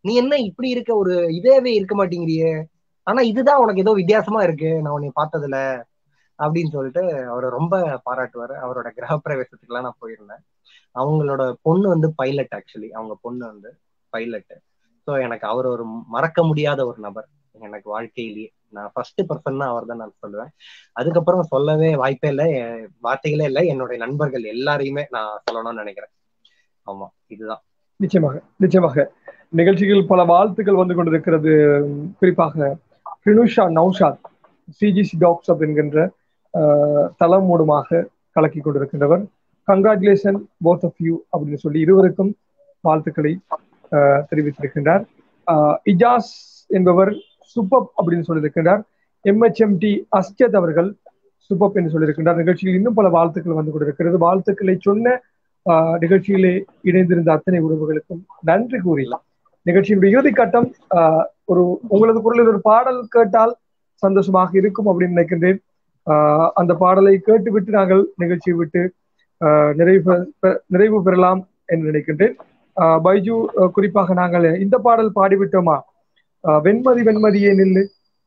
நீ என்ன இப்படி இருக்க ஒரு இதேவே இருக்க மாட்டேங்கிறியே ஆனா இதுதான் உனக்கு ஏதோ வித்தியாசமா இருக்கு நான் உன்னை பார்த்ததுல அப்படின்னு சொல்லிட்டு அவரை ரொம்ப பாராட்டுவாரு அவரோட கிரக பிரவேசத்துக்குலாம் நான் போயிருந்தேன் அவங்களோட பொண்ணு வந்து பைலட் ஆக்சுவலி அவங்க பொண்ணு வந்து பைலட் ஸோ எனக்கு அவர் ஒரு மறக்க முடியாத ஒரு நபர் எனக்கு வாழ்க்கையிலேயே நான் ஃபர்ஸ்ட் பர்சன் தான் அவர் தான் நான் சொல்லுவேன் அதுக்கப்புறம் சொல்லவே வாய்ப்பே இல்லை என் வார்த்தைகளே இல்லை என்னுடைய நண்பர்கள் எல்லாரையுமே நான் சொல்லணும்னு நினைக்கிறேன் ஆமா இதுதான் நிச்சயமாக நிச்சயமாக நிகழ்ச்சிகள் பல வாழ்த்துக்கள் வந்து கொண்டிருக்கிறது குறிப்பாக ரினுஷா நௌஷாத் சிஜிசி டாக்ஸ் என்கின்ற ஆஹ், தளம் மூலமாக கலக்கி கொண்டிருக்கின்றவர் கங்க்ராச்சுலேஷன் போத் ஆஃப் யூ அப்படின்னு சொல்லி இருவருக்கும் வாழ்த்துக்களை ஆஹ், தெரிவித்திருக்கின்றார் ஆஹ், இஜாஸ் என்பவர் சூப்பப் அப்படின்னு சொல்லியிருக்கின்றார் எம்ஹெச்எம்டி அஸ்ஜத் அவர்கள் சூப்பப் என்று சொல்லியிருக்கின்றார் நிகழ்ச்சியில் இன்னும் பல வாழ்த்துக்கள் வந்து கொண்டிருக்கிறது வாழ்த்துக்களை சொன்ன ஆஹ், நிகழ்ச்சியிலே இணைந்திருந்த அத்தனை உறவுகளுக்கும் நன்றி கூறி நிகழ்ச்சியினுடைய இறுதி கட்டம் ஆஹ், ஒரு உங்களது குரலில் ஒரு பாடல் கேட்டால் சந்தோஷமாக இருக்கும் அப்படின்னு நினைக்கின்றேன் ஆஹ், அந்த பாடலை கேட்டுவிட்டு நாங்கள் நிகழ்ச்சியை விட்டு ஆஹ், நிறைவு பெ- பெ- நிறைவு பெறலாம் என்று நினைக்கின்றேன் ஆஹ், பைஜு ஆஹ், குறிப்பாக நாங்கள் இந்த பாடல் பாடிவிட்டோமா ஆஹ், வெண்மதி வெண்மதியே நில்லு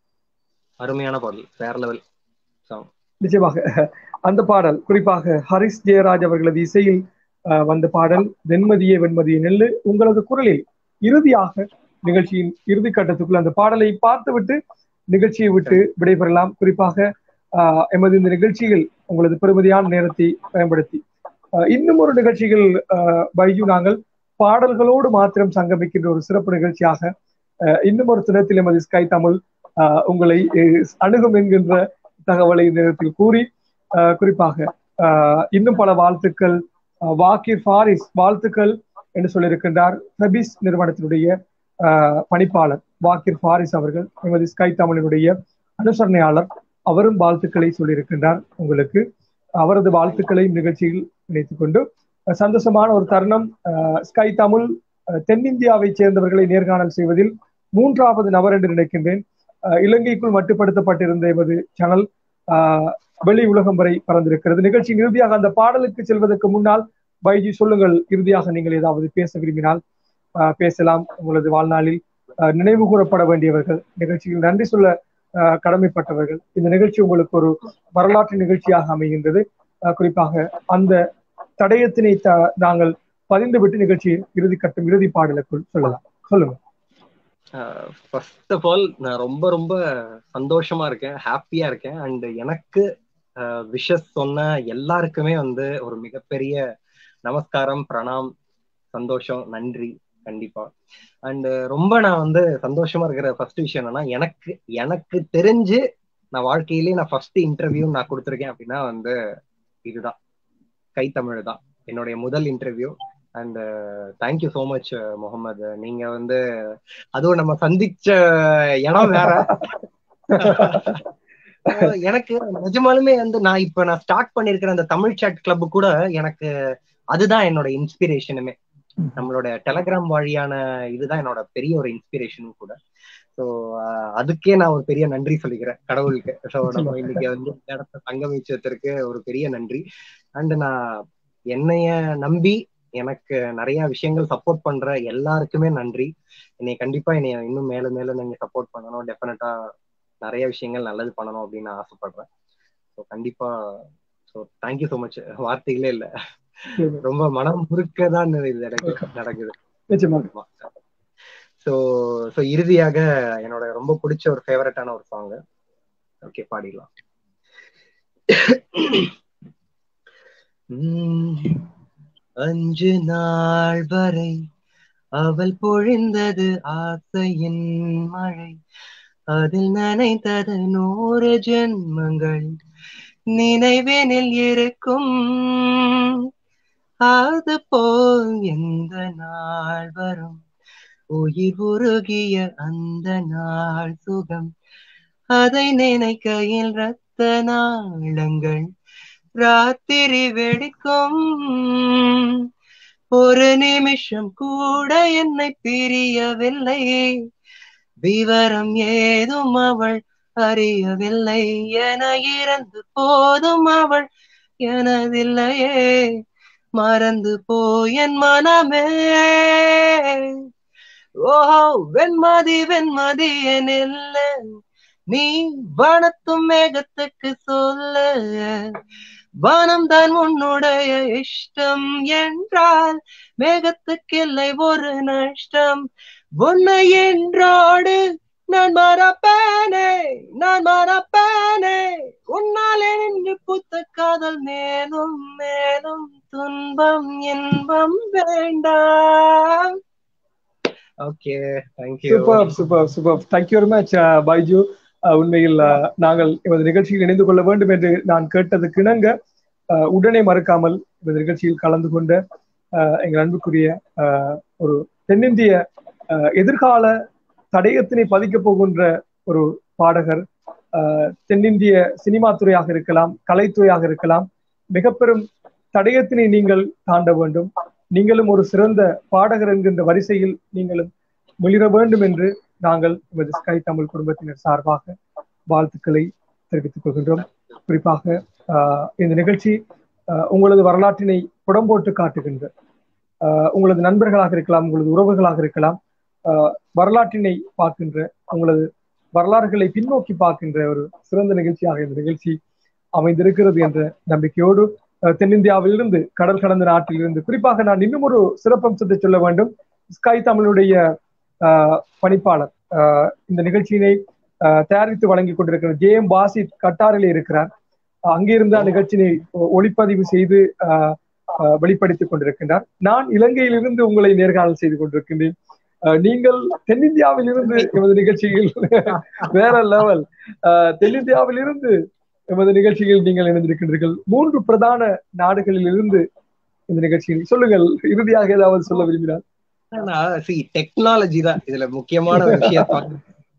அருமையான பாடல் வேற லெவல் சாங் நிச்சயமாக அந்த பாடல் குறிப்பாக ஹரிஸ் ஜெயராஜ் அவர்களது இசையில் ஆஹ், வந்த பாடல் வெண்மதியே வெண்மதியே நெல்லு உங்களது குரலில் இறுதியாக நிகழ்ச்சியின் இறுதி கட்டத்துக்குள் அந்த பாடலை பார்த்துவிட்டு நிகழ்ச்சியை விட்டு விடைபெறலாம் குறிப்பாக ஆஹ், எமது இந்த நிகழ்ச்சியில் உங்களது பெருமதியான நேரத்தை பயன்படுத்தி ஆஹ், இன்னும் ஒரு நிகழ்ச்சிகள் ஆஹ், பைஜு நாங்கள் பாடல்களோடு மாத்திரம் சங்கமிக்கின்ற ஒரு சிறப்பு நிகழ்ச்சியாக ஆஹ், இன்னும் ஒரு தினத்தில் எமது ஸ்கை தமிழ் ஆஹ், உங்களை அஹ், அணுகும் என்கின்ற தகவலை இந்த நேரத்தில் கூறி ஆஹ், குறிப்பாக ஆஹ், இன்னும் பல வாழ்த்துக்கள் ஆஹ், வாக்கிர் ஃபாரிஸ் வாழ்த்துக்கள் என்று சொல்லியிருக்கின்றார் ஃபெபிஸ் நிறுவனத்தினுடைய ஆஹ், பணிப்பாளர் வாக்கிர் ஃபாரிஸ் அவர்கள் எமது ஸ்கை தமிழினுடைய அனுசரணையாளர் அவரும் வாழ்த்துக்களை சொல்லியிருக்கின்றார் உங்களுக்கு அவரது வாழ்த்துக்களை நிகழ்ச்சியில் இணைத்துக் கொண்டு அஹ், சந்தோஷமான ஒரு தருணம் ஆஹ், ஸ்கை தமிழ் அஹ், தென்னிந்தியாவை சேர்ந்தவர்களை நேர்காணல் செய்வதில் மூன்றாவது நபர் என்று நினைக்கின்றேன் அஹ், இலங்கைக்குள் மட்டுப்படுத்தப்பட்டிருந்த எமது சேனல் ஆஹ், வெளி உலகம் வரை பறந்திருக்கிறது நிகழ்ச்சியின் இறுதியாக அந்த பாடலுக்கு செல்வதற்கு முன்னால் பைஜி சொல்லுங்கள் இறுதியாக நீங்கள் ஏதாவது பேச விரும்பினால் ஆஹ், பேசலாம் உங்களது வாழ்நாளில் ஆஹ், நினைவு கூறப்பட வேண்டியவர்கள் நிகழ்ச்சியில் நன்றி சொல்ல ஆஹ், கடமைப்பட்டவர்கள் இந்த நிகழ்ச்சி உங்களுக்கு ஒரு வரலாற்று நிகழ்ச்சியாக அமைகின்றது ஆஹ், குறிப்பாக அந்த தடயத்தினை த- நாங்கள் பதிந்துவிட்டு நிகழ்ச்சியின் இறுதி கட்டம் இறுதி பாடலுக்குள் சொல்லலாம் சொல்லுங்க ஃபர்ஸ்ட் ஆஃப் ஆல் நான் ரொம்ப ரொம்ப சந்தோஷமா இருக்கேன் ஹாப்பியா இருக்கேன் அண்ட் எனக்கு விஷஸ் சொன்ன எல்லாருக்குமே வந்து ஒரு மிகப்பெரிய நமஸ்காரம் பிரணாம் சந்தோஷம் நன்றி கண்டிப்பா அண்ட் ரொம்ப நான் வந்து சந்தோஷமா இருக்கிற ஃபர்ஸ்ட் விஷயம் என்னன்னா எனக்கு எனக்கு தெரிஞ்சு நான் வாழ்க்கையிலேயே நான் ஃபர்ஸ்ட் இன்டர்வியூ நான் கொடுத்துருக்கேன் அப்படின்னா வந்து இதுதான் கைத்தமிழ் தான் என்னுடைய முதல் interview and thank you so much Muhammad நீங்க வந்து அதுவும் நம்ம சந்திச்ச இடம் வேற அஹ் எனக்கு நிஜமாலுமே வந்து நான் இப்ப நான் ஸ்டார்ட் பண்ணிருக்கிற அந்த தமிழ் சாட் கிளப் கூட எனக்கு அதுதான் என்னோட இன்ஸ்பிரேஷனுமே நம்மளோட டெலகிராம் வழியான இதுதான் என்னோட பெரிய ஒரு இன்ஸ்பிரேஷனும் கூட ஸோ அதுக்கே நான் ஒரு பெரிய நன்றி சொல்லிக்கிறேன் கடவுளுக்கு ஸோ நம்ம இன்னைக்கு வந்து இந்த இடத்த தங்க வச்சதற்கு ஒரு பெரிய நன்றி அண்ட் நான் என்னைய நம்பி எனக்கு நிறைய விஷயங்கள் சப்போர்ட் பண்ற எல்லாருக்குமே நன்றி என்னை கண்டிப்பா என்னைய இன்னும் மேல மேல நீங்க சப்போர்ட் பண்ணணும் டெஃபினட்டா நிறைய விஷயங்கள் நல்லது பண்ணணும் அப்படின்னு நான் ஆசைப்படுறேன் ஸோ கண்டிப்பா ஸோ தேங்க்யூ ஸோ மச் வார்த்தைகளே இல்லை ரொம்ப மனம் முறுக்க தான் இது எனக்கு நடக்குது நிச்சயமாக ஸோ ஸோ இறுதியாக என்னோட ரொம்ப பிடிச்ச ஒரு ஃபேவரட்டான ஒரு சாங் ஓகே பாடிடலாம் உம், அஞ்சு நாள் வரை அவள் பொழிந்தது ஆசையின் மழை அதில் நனைந்தது நூறு ஜென்மங்கள் நினைவினில் இருக்கும் அது போல் எந்த நாள் வரும் உயிர் உருகிய அந்த நாள் சுகம் அதை நினைக்கையில் ரத்த நாளங்கள் ராத்திரி வெடிக்கும் ஒரு நிமிஷம் கூட என்னை பிரியவில்லை விவரம் ஏதும் அவள் அறியவில்லை என இறந்து போதும் அவள் எனதில்லையே மறந்து போய் என் மனமே ஓஹோ வெண்மதி வெண்மதி நில்ல நீ வானத்தும் மேகத்துக்கு சொல்ல வானம் தான் உன்னுடைய இஷ்டம் என்றால் மேகத்துக்கு இல்லை ஒரு நஷ்டம் உன்னை என்றோடு நான் மறப்பேனே நான் மறப்பேனே உன்னாலே நின்று புத்த காதல் மேலும் மேலும் துன்பம் இன்பம் வேண்டாம் okay thank you super super super thank you very much Baiju அஹ், உண்மையில் அஹ், நாங்கள் எமது நிகழ்ச்சியில் இணைந்து கொள்ள வேண்டும் என்று நான் கேட்டதுக்கு இணங்க அஹ், உடனே மறுக்காமல் இந்த நிகழ்ச்சியில் கலந்து கொண்ட அஹ், எங்கள் அன்புக்குரிய அஹ், ஒரு தென்னிந்திய அஹ், எதிர்கால தடயத்தினை பதிக்கப் போகின்ற ஒரு பாடகர் அஹ், தென்னிந்திய சினிமா துறையாக இருக்கலாம் கலைத்துறையாக இருக்கலாம் மிக பெரும் தடயத்தினை நீங்கள் தாண்ட வேண்டும் நீங்களும் ஒரு சிறந்த பாடகர் என்கின்ற வரிசையில் நீங்களும் மிளிர வேண்டும் என்று நாங்கள் எமது ஸ்கை தமிழ் குடும்பத்தினர் சார்பாக வாழ்த்துக்களை தெரிவித்துக் கொள்கின்றோம் குறிப்பாக ஆஹ், இந்த நிகழ்ச்சி ஆஹ், உங்களது வரலாற்றினை புடம்போட்டு காட்டுகின்ற ஆஹ், உங்களது நண்பர்களாக இருக்கலாம் உங்களது உறவுகளாக இருக்கலாம் ஆஹ், வரலாற்றினை பார்க்கின்ற உங்களது வரலாறுகளை பின்னோக்கி பார்க்கின்ற ஒரு சிறந்த நிகழ்ச்சியாக இந்த நிகழ்ச்சி அமைந்திருக்கிறது என்ற நம்பிக்கையோடு அஹ், தென்னிந்தியாவிலிருந்து கடல் கடந்த நாட்டிலிருந்து குறிப்பாக நான் இன்னும் ஒரு சிறப்பம்சத்தை சொல்ல வேண்டும் ஸ்கை தமிழுடைய ஆஹ், பணிப்பாளர் ஆஹ், இந்த நிகழ்ச்சியினை ஆஹ், தயாரித்து வழங்கி கொண்டிருக்கிற ஜே எம் பாசித் கட்டாரில் இருக்கிறார் ஆஹ், அங்கிருந்து அந்த நிகழ்ச்சியினை ஒ- ஒளிப்பதிவு செய்து ஆஹ், ஆஹ், வெளிப்படுத்திக் கொண்டிருக்கின்றார் நான் இலங்கையிலிருந்து உங்களை நேர்காணல் செய்து கொண்டிருக்கின்றேன் ஆஹ், நீங்கள் தென்னிந்தியாவில் இருந்து எமது நிகழ்ச்சியில் வேற லெவல் தென்னிந்தியாவில் இருந்து எமது நிகழ்ச்சியில் நீங்கள் இணைந்திருக்கின்றீர்கள் மூன்று பிரதான நாடுகளில் இருந்து இந்த நிகழ்ச்சியில் சொல்லுங்கள் இறுதியாக ஏதாவது சொல்ல விரும்பினார் டெக்னாலஜி தான் இதுல முக்கியமான ஒரு விஷயம்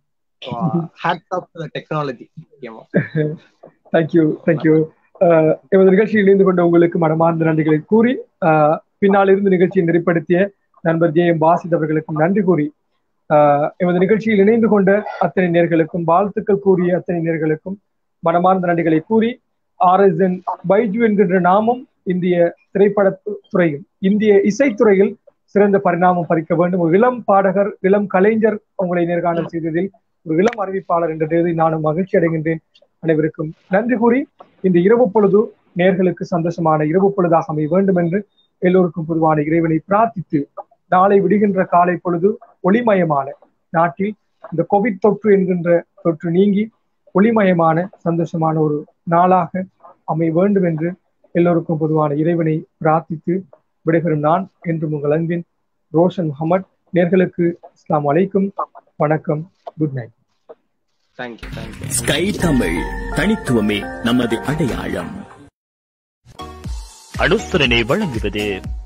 ஹேட்ஸ் ஆஃப் டெக்னாலஜி முக்கியமா தேங்க்யூ தேங்க்யூ எமது நிகழ்ச்சியில் இணைந்து கொண்ட உங்களுக்கு மனமார்ந்த நன்றிகளை கூறி ஆஹ், பின்னால் இருந்து நிகழ்ச்சியை நெறிப்படுத்திய நண்பர் ஜே எம் பாசித் அவர்களுக்கும் நன்றி கூறி ஆஹ், எமது நிகழ்ச்சியில் இணைந்து கொண்ட அத்தனை நேர்களுக்கும் வாழ்த்துக்கள் கூறிய அத்தனை நேர்களுக்கும் மனமார்ந்த நன்றிகளை கூறி ஆர் எஸ் என் பைஜு என்கின்ற நாமம் இந்திய திரைப்பட துறையில் இந்திய இசைத்துறையில் சிறந்த பரிணாமம் பறிக்க வேண்டும் ஒரு இளம் பாடகர் இளம் கலைஞர் உங்களை நேர்காணல் செய்ததில் ஒரு இளம் அறிவிப்பாளர் என்ற நானும் மகிழ்ச்சி அடைகின்றேன் அனைவருக்கும் நன்றி கூறி இந்த இரவு பொழுது நேர்களுக்கு சந்தோஷமான இரவு பொழுதாக அமைய வேண்டும் என்று எல்லோருக்கும் பொதுவான இறைவனை பிரார்த்தித்து நாளை விடுகின்ற காலை பொழுது ஒளிமயமான நாட்டில் இந்த கோவிட் தொற்று என்கின்ற தொற்று நீங்கி ஒளிமயமான சந்தோஷமான ஒரு நாளாக அமைய வேண்டும் என்று எல்லோருக்கும் பொதுவான இறைவனை பிரார்த்தித்து விடைபெறும் நான் என்றும் உங்கள் அன்பின் ரோஷன் முகமது நேர்களுக்கு அஸ்ஸலாமு அலைக்கும் வணக்கம் good night thank you thank you sky Tamil தனித்துவமே நமது அடையாளம் அனுசரணை வழங்குவது